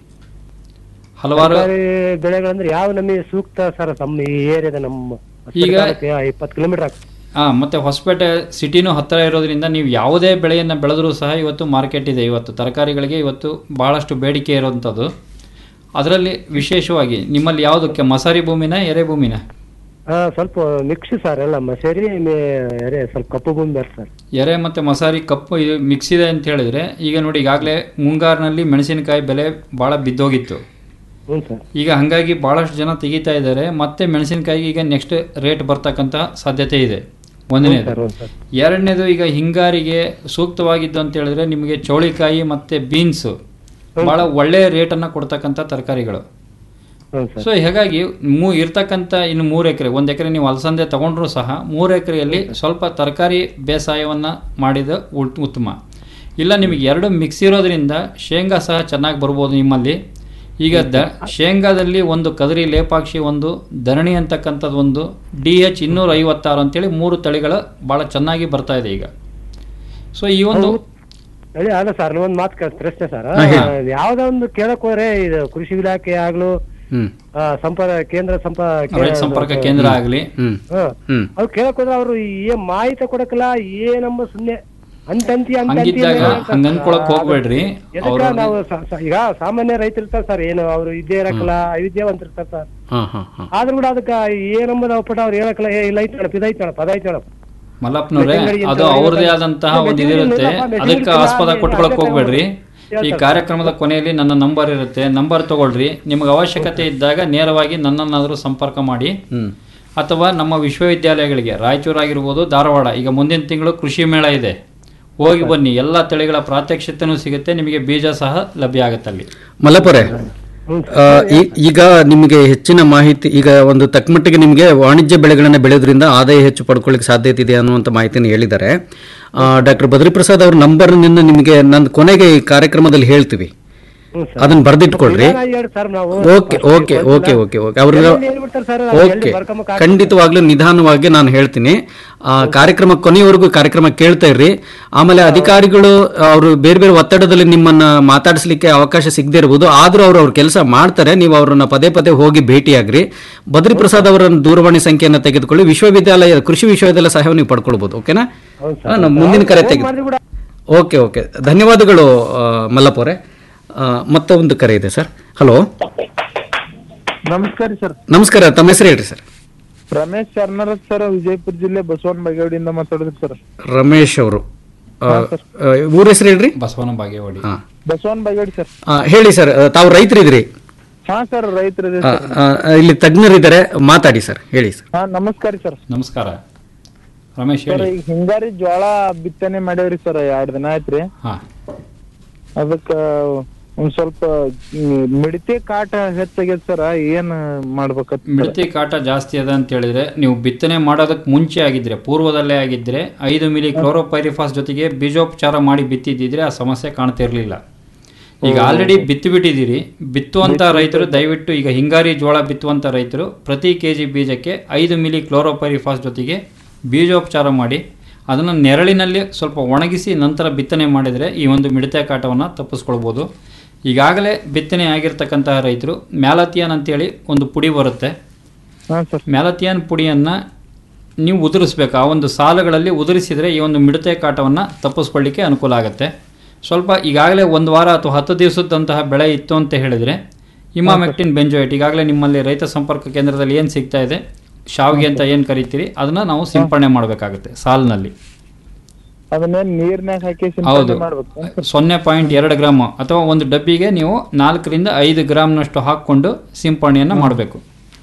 ಹಲವಾರು ತರಕಾರಿ ಬೆಳೆಗಳಂದ್ರೆ ಯಾವ ನಮಗೆ ಸೂಕ್ತ ಸರ್ ತಮ್ಮ ಈ ಏರಿಯಾದ ನಮ್ಮ ಈಗ- ಇಪ್ಪತ್ತು ಕಿಲೋಮೀಟರ್ ಆಗ್ತದೆ ಆ ಮತ್ತೆ ಹೊಸಪೇಟೆ ಸಿಟಿನೂ ಹತ್ತಿರ ಇರೋದ್ರಿಂದ ನೀವು ಯಾವುದೇ ಬೆಳೆಯನ್ನು ಬೆಳೆದ್ರೂ ಸಹ ಇವತ್ತು ಮಾರ್ಕೆಟ್ ಇದೆ ಇವತ್ತು ತರಕಾರಿಗಳಿಗೆ ಇವತ್ತು ಬಹಳಷ್ಟು ಬೇಡಿಕೆ ಇರುವಂಥದ್ದು ಅದರಲ್ಲಿ ವಿಶೇಷವಾಗಿ ನಿಮ್ಮಲ್ಲಿ ಯಾವುದಕ್ಕೆ ಮಸಾರಿ ಭೂಮಿನ ಎರೆ ಭೂಮಿನ ಹಾ ಸ್ವಲ್ಪ ಮಿಕ್ಸ್ ಸರ್ ಎಲ್ಲ ಮಸೇರಿ ಮೇ- ಎರೆ ಸ್ವಲ್ಪ ಕಪ್ಪು ಭೂಮಿ ಬೇರೆ ಸರ್ ಎರೆ ಮತ್ತು ಮಸಾರಿ ಕಪ್ಪು ಇದು ಮಿಕ್ಸ್ ಇದೆ ಅಂತ ಹೇಳಿದ್ರೆ ಈಗ ನೋಡಿ ಈಗಾಗಲೇ ಮುಂಗಾರಿನಲ್ಲಿ ಮೆಣಸಿನಕಾಯಿ ಬೆಲೆ ಭಾಳ ಬಿದ್ದೋಗಿತ್ತು ಹ್ಞೂ ಸರ್ ಈಗ ಹಾಗಾಗಿ ಭಾಳಷ್ಟು ಜನ ತೆಗಿತಾ ಇದ್ದಾರೆ ಮತ್ತೆ ಮೆಣಸಿನಕಾಯಿಗೆ ಈಗ ನೆಕ್ಸ್ಟ್ ರೇಟ್ ಬರ್ತಕ್ಕಂಥ ಸಾಧ್ಯತೆ ಇದೆ ಒಂದನೇದು ಹ್ಞೂ ಸರ್, ಹ್ಞೂ ಸರ್. ಎರಡನೇದು ಈಗ ಹಿಂಗಾರಿಗೆ ಸೂಕ್ತವಾಗಿದ್ದು ಅಂತ ಹೇಳಿದ್ರೆ ನಿಮಗೆ ಚೌಳಿಕಾಯಿ ಮತ್ತೆ ಬೀನ್ಸ್ ಬಹಳ ಒಳ್ಳೆಯ ರೇಟನ್ನು ಕೊಡ್ತಕ್ಕಂಥ ತರಕಾರಿಗಳು ಹ್ಞೂ ಸರ್ ಸೊ ಹೀಗಾಗಿ ಮೂ ಇರ್ತಕ್ಕಂಥ ಇನ್ನು ಮೂರು ಎಕರೆ ಒಂದು ಎಕರೆ ನೀವು ಅಲಸಂದೆ ತಗೊಂಡ್ರೂ ಸಹ ಮೂರು ಎಕರೆಯಲ್ಲಿ ಸ್ವಲ್ಪ ತರಕಾರಿ ಬೇಸಾಯವನ್ನು ಮಾಡಿದ ಉತ್- ಉತ್ತಮ ಇಲ್ಲ ನಿಮಗೆ ಎರಡು ಮಿಕ್ಸ್ ಇರೋದ್ರಿಂದ ಶೇಂಗಾ ಸಹ ಚೆನ್ನಾಗಿ ಬರ್ಬೋದು ನಿಮ್ಮಲ್ಲಿ ಈಗ ದ ಶೇಂಗಾದಲ್ಲಿ ಒಂದು ಕದರಿ ಲೇಪಾಕ್ಷಿ ಒಂದು ಧರಣಿ ಅಂತಕ್ಕಂಥದ್ದು ಒಂದು ಡಿ ಎಚ್ ಇನ್ನೂರ ಐವತ್ತಾರು ಅಂತೇಳಿ ಮೂರು ತಳಿಗಳು ಭಾಳ ಚೆನ್ನಾಗಿ ಬರ್ತಾ ಇದೆ ಈಗ ಸೊ ಈ ಒಂದು ಹೇಳಿ ಅಲ್ಲ ಸರ್ ಒಂದು ಮಾತು ಕೇಳ ಪ್ರಶ್ನೆ ಸರ್ ಹಾ, ಹೇಳಿ. ಯಾವ್ದೋ ಒಂದು ಕೇಳಕ್ ಹೋದ್ರೆ ಇದು ಕೃಷಿ ಇಲಾಖೆ ಆಗ್ಲು ಹ್ಮ್ ಆ, ಸಂಪರ್ಕ ಕೇಂದ್ರ ಸಂಪ ರೈತ ಸಂಪರ್ಕ ಕೇಂದ್ರ ಆಗಲಿ ಹ್ಮ್ ಹಾ. ಹ್ಮ್ ಅವ್ರು ಕೇಳಕ್ ಹೋದ್ರೆ ಅವರು ಏನ್ ಮಾಹಿತಿ ಕೊಡಕಲ್ಲ ಏನಮ್ಮ ಸುಮ್ನೆ ಅಂತಂತಿ ಅಂತ ಹಂಗಿದ್ದಾಗ ಹಂಗ್ ಅನ್ಕೊಳಕ್ ಹೋಗ್ಬೇಡ್ರಿ ಅವ್ರು ನಾವು ಸ- ಸ- ಈಗ ಸಾಮಾನ್ಯ ರೈತರು ಇರ್ತಾರೆ ಸರ್ ಏನು ಅವ್ರು ಇದ್ದೇ ಇರಕ್ಕಲ್ಲ ಅವಿದ್ಯಾವಂತ ಇರ್ತಾರೆ ಸರ್ ಹಾಂ ಹಾಂ ಹಾಂ ಆದ್ರೂ ಕೂಡ ಅದಕ್ಕ ಏನಮ್ಮ ನಾವು ಪಟ್ಟ ಅವ್ರು ಹೇಳಕ್ಕಲ್ಲ ಏ ಇಲ್ಲ ಐತ್ ನೋಡಪ್ಪ ಇದೈತ್ ನೋಡಪ್ಪ ಅದೈತ್ ನೋಡಪ್ಪ ಮಲ್ಲಪ್ಪನವ್ರೆ ಮೆಟೀರಿಯಲ್ ಅದು ಅಂತ ಅವ್ರದೇ ಹೇಳ್ತಾರೆ. ಆದಂತಹ ಇಲ್ಲ, ಒಂದು ಮೆಟೀರಿಯಲ್ ಇದಿರುತ್ತೆ ಇಲ್ಲಪ್ಪ, ಮೆಟೀರಿಯಲ್ ಅದಕ್ಕೆ ಇಲ್ಲ, ಆಸ್ಪದ ಅದೇ ಕೊಟ್ಕೊಳಕ್ ಅದೇ ಹೋಗ್ಬೇಡ್ರಿ ಈ ಹೇಳ್ತಾರೆ. ಕಾರ್ಯಕ್ರಮದ ಕೊನೆಯಲ್ಲಿ ನನ್ನ ನಂಬರ್ ಇರುತ್ತೆ ನಂಬರ್ ತಗೊಳ್ರಿ ನಿಮಗೆ ಅವಶ್ಯಕತೆ ಇದ್ದಾಗ ನೇರವಾಗಿ ನನ್ನನ್ನಾದರೂ ಸಂಪರ್ಕ ಮಾಡಿ ಹ್ಮ್ ಅಥವಾ ನಮ್ಮ ವಿಶ್ವವಿದ್ಯಾಲಯಗಳಿಗೆ ರಾಯಚೂರು ಆಗಿರ್ಬೋದು ಧಾರವಾಡ ಈಗ ಮುಂದಿನ ತಿಂಗಳು ಕೃಷಿ ಮೇಳ ಇದೆ ಹೋಗಿ ಬನ್ನಿ ಎಲ್ಲ ತಳಿಗಳ ಪ್ರಾತ್ಯಕ್ಷತೆನೂ ಸಿಗುತ್ತೆ ನಿಮಗೆ ಬೀಜ ಸಹ ಲಭ್ಯ ಆಗುತ್ತೆ ಅಲ್ಲಿ ಮಲ್ಲಪುರೆ ಆ, ಈ- ಈಗ ನಿಮಗೆ ಹೆಚ್ಚಿನ ಮಾಹಿತಿ ಈಗ ಒಂದು ತಕ್ಕಮಟ್ಟಿಗೆ ನಿಮಗೆ ವಾಣಿಜ್ಯ ಬೆಳೆಗಳನ್ನು ಬೆಳೆಯೋದ್ರಿಂದ ಆದಾಯ ಹೆಚ್ಚು ಪಡ್ಕೊಳ್ಳಿಕ್ಕೆ ಸಾಧ್ಯತೆ ಇದೆ ಅನ್ನುವಂಥ ಮಾಹಿತಿಯನ್ನು ಹೇಳಿದ್ದಾರೆ ಡಾಕ್ಟರ್ ಬದ್ರಿಪ್ರಸಾದ್ ಅವ್ರ ನಂಬರ್ನಿಂದ ನಿಮಗೆ ನಾನು ಕೊನೆಗೆ ಈ ಕಾರ್ಯಕ್ರಮದಲ್ಲಿ ಹೇಳ್ತೀವಿ ಅದನ್ನ ಬರೆದಿಟ್ಕೊಳ್ರಿ ಹೇಳಿ ಸರ್ ನಾವು okay okay okay okay okay ಅವ್ರ ಎಲ್ಲೆಲ್ಲಿ ಹೇಳ್ಬಿಡ್ತಾರೆ ಸರ್, ಅದು ಎಲ್ಲಿ ಓಕೆ ಬರ್ಕೊಂಬಕ್ ಆಗಲ್ಲ. ಖಂಡಿತವಾಗ್ಲೂ ನಿಧಾನವಾಗಿ ನಾನು ಹೇಳ್ತೀನಿ ಆ, ಕಾರ್ಯಕ್ರಮ ಕೊನೆಯವರೆಗೂ ಕಾರ್ಯಕ್ರಮ ಕೇಳ್ತಾ ಇರ್ರಿ ಆಮೇಲೆ ಅಧಿಕಾರಿಗಳು ಅವರು ಬೇರೆ ಬೇರೆ ಒತ್ತಡದಲ್ಲಿ ನಿಮ್ಮನ್ನ ಮಾತಾಡಿಸ್ಲಿಕ್ಕೆ ಅವಕಾಶ ಸಿಗದೇ ಇರಬಹುದು ಆದ್ರೂ ಅವ್ರು ಅವ್ರ ಕೆಲಸ ಮಾಡ್ತಾರೆ ನೀವು ಅವ್ರನ್ನ ಪದೇ ಪದೇ ಹೋಗಿ ಭೇಟಿಯಾಗ್ರಿ ಬದ್ರಿ ಪ್ರಸಾದ್ ಅವರ ದೂರವಾಣಿ ಸಂಖ್ಯೆಯನ್ನು ತೆಗೆದುಕೊಳ್ಳಿ ವಿಶ್ವವಿದ್ಯಾಲಯ ಕೃಷಿ ವಿಶ್ವವಿದ್ಯಾಲಯ ಸಹಾಯ ನೀವು ಪಡ್ಕೊಳ್ಬಹುದು ಓಕೆನಾ ಹೌದು ಆ, ನಮ್ಮ ಮುಂದಿನ ಕರೆ ತೆಗೆದು ಓಕೆ ಓಕೆ ಧನ್ಯವಾದಗಳು ಆ, ಮಲ್ಲಪ್ಪ ಅವರೇ ಆ, ಮತ್ತೆ ಒಂದು ಕರೆ ಇದೆ ಸರ್ ಹಲೋ ನಮಸ್ಕಾರ ಸರ್ ನಮಸ್ಕಾರ ತಮ್ಮ ಹೆಸರು ಹೇಳ್ರಿ ಸರ್ ರಮೇಶ್ ಶರ್ನರತ್ ಸರ್ ವಿಜಯಪುರ ಜಿಲ್ಲೆ ಬಸವನ ಬಾಗೇವಾಡಿಯಿಂದ ಮಾತಾಡಿದ್ರಿ ಸರ್ ರಮೇಶ್ ಅವರು ಆ, ಆ, ಊರ ಹೆಸರು ಹೇಳ್ರಿ ಬಸವನ ಬಾಗೇವಾಡಿ ಹಾ. ಬಸವನ ಬಾಗೇವಾಡಿ ಸರ್ ಆ, ಹೇಳಿ ಸರ್ ಆ, ತಾವು ರೈತರಿದ್ರಿ ಹಾ ಸರ್ ರೈತರಿದೆ ಆ, ಸರ್ ಆ, ಇಲ್ಲಿ ತಜ್ಞರಿದ್ದಾರೆ ಮಾತಾಡಿ ಸರ್ ಹೇಳಿ ಸರ್ ಹಾ ನಮಸ್ಕಾರ ಸರ್ ನಮಸ್ಕಾರ ರಮೇಶ್ ಸರ್ ಹೇಳಿ ಈಗ ಹಿಂಗಾರಿ ಜೋಳ ಬಿತ್ತನೆ ಮಾಡೇವ್ರಿ ಸರ್ ಎರಡ್ ದಿನ ಆಯ್ತ್ರಿ ಹಾ ಅದಕ್ಕ ಒಂದ್ ಸ್ವಲ್ಪ ಹ್ಮ್, ಮಿಡತೆ ಕಾಟ ಹೆಚ್ಚಾಗ್ಯದ ಸರ್ ಏನ್ ಮಾಡ್ಬೇಕತ್ ಮಿಡತೆ ಕಾಟ ಜಾಸ್ತಿ ಅದ ಅಂತ ಹೇಳಿದ್ರೆ ನೀವು ಬಿತ್ತನೆ ಮಾಡೋದಕ್ಕೆ ಮುಂಚೆ ಆಗಿದ್ರೆ ಪೂರ್ವದಲ್ಲೇ ಆಗಿದ್ರೆ ಐದು ಮಿಲಿ ಕ್ಲೋರೋಪೈರಿಫಾಸ್ ಜೊತೆಗೆ ಬೀಜೋಪಚಾರ ಮಾಡಿ ಬಿತ್ತಿದ್ದಿದ್ರೆ ಆ ಸಮಸ್ಯೆ ಕಾಣ್ತಿರ್ಲಿಲ್ಲ ಈಗ ಆಲ್ರೆಡಿ ಬಿತ್ತಿ ಬಿಟ್ಟಿದ್ದೀರಿ ಬಿತ್ತುವಂತ ರೈತರು ದಯವಿಟ್ಟು ಈಗ ಹಿಂಗಾರಿ ಜೋಳ ಬಿತ್ತುವಂತ ರೈತರು ಪ್ರತಿ ಕೆ ಜಿ ಬೀಜಕ್ಕೆ ಐದು ಮಿಲಿ ಕ್ಲೋರೋಪೈರಿಫಾಸ್ ಜೊತೆಗೆ ಬೀಜೋಪಚಾರ ಮಾಡಿ ಅದನ್ನು ನೆರಳಿನಲ್ಲಿ ಸ್ವಲ್ಪ ಒಣಗಿಸಿ ನಂತರ ಬಿತ್ತನೆ ಮಾಡಿದರೆ ಈ ಒಂದು ಮಿಡತೆ ಕಾಟವನ್ನು ತಪ್ಪಿಸ್ಕೊಳ್ಬೋದು ಈಗಾಗಲೇ ಬಿತ್ತನೆ ಆಗಿರ್ತಕ್ಕಂತಹ ರೈತರು ಮ್ಯಾಲತಿಯನ್ ಅಂತೇಳಿ ಒಂದು ಪುಡಿ ಬರುತ್ತೆ ಮ್ಯಾಲತಿಯನ್ ಪುಡಿಯನ್ನು ನೀವು ಉದುರಿಸ್ಬೇಕು ಆ ಒಂದು ಸಾಲುಗಳಲ್ಲಿ ಉದುರಿಸಿದರೆ ಈ ಒಂದು ಮಿಡತೆ ಕಾಟವನ್ನು ತಪ್ಪಿಸ್ಕೊಳ್ಳಿಕ್ಕೆ ಅನುಕೂಲ ಆಗುತ್ತೆ ಸ್ವಲ್ಪ ಈಗಾಗಲೇ ಒಂದು ವಾರ ಅಥವಾ ಹತ್ತು ದಿವಸದಂತಹ ಬೆಳೆ ಇತ್ತು ಅಂತ ಹೇಳಿದರೆ ಇಮಾಮೆಕ್ಟಿನ್ ಬೆಂಜೋಯಿಟ್ ಈಗಾಗಲೇ ನಿಮ್ಮಲ್ಲಿ ರೈತ ಸಂಪರ್ಕ ಕೇಂದ್ರದಲ್ಲಿ ಏನು ಸಿಗ್ತಾ ಇದೆ ಶಾವಿಗೆ ಅಂತ ಏನು ಕರಿತೀರಿ ಅದನ್ನು ನಾವು ಸಿಂಪಡಣೆ ಮಾಡಬೇಕಾಗುತ್ತೆ ಸಾಲಿನಲ್ಲಿ ಅದನ್ನೇನ್ ನೀರ್ನ್ಯಾಗ ಹಾಕಿ ಹೌದು ಸಿಂಪಡಣೆ ಮಾಡ್ಬೇಕು ಸೊನ್ನೆ ಪಾಯಿಂಟ್ ಎರಡು ಗ್ರಾಮ್ ಅಥವಾ ಒಂದು ಡಬ್ಬಿಗೆ ನೀವು ನಾಲ್ಕರಿಂದ ಐದು ಗ್ರಾಮ್ನಷ್ಟು ಹಾಕ್ಕೊಂಡು ಸಿಂಪಡಣೆಯನ್ನು ಮಾಡಬೇಕು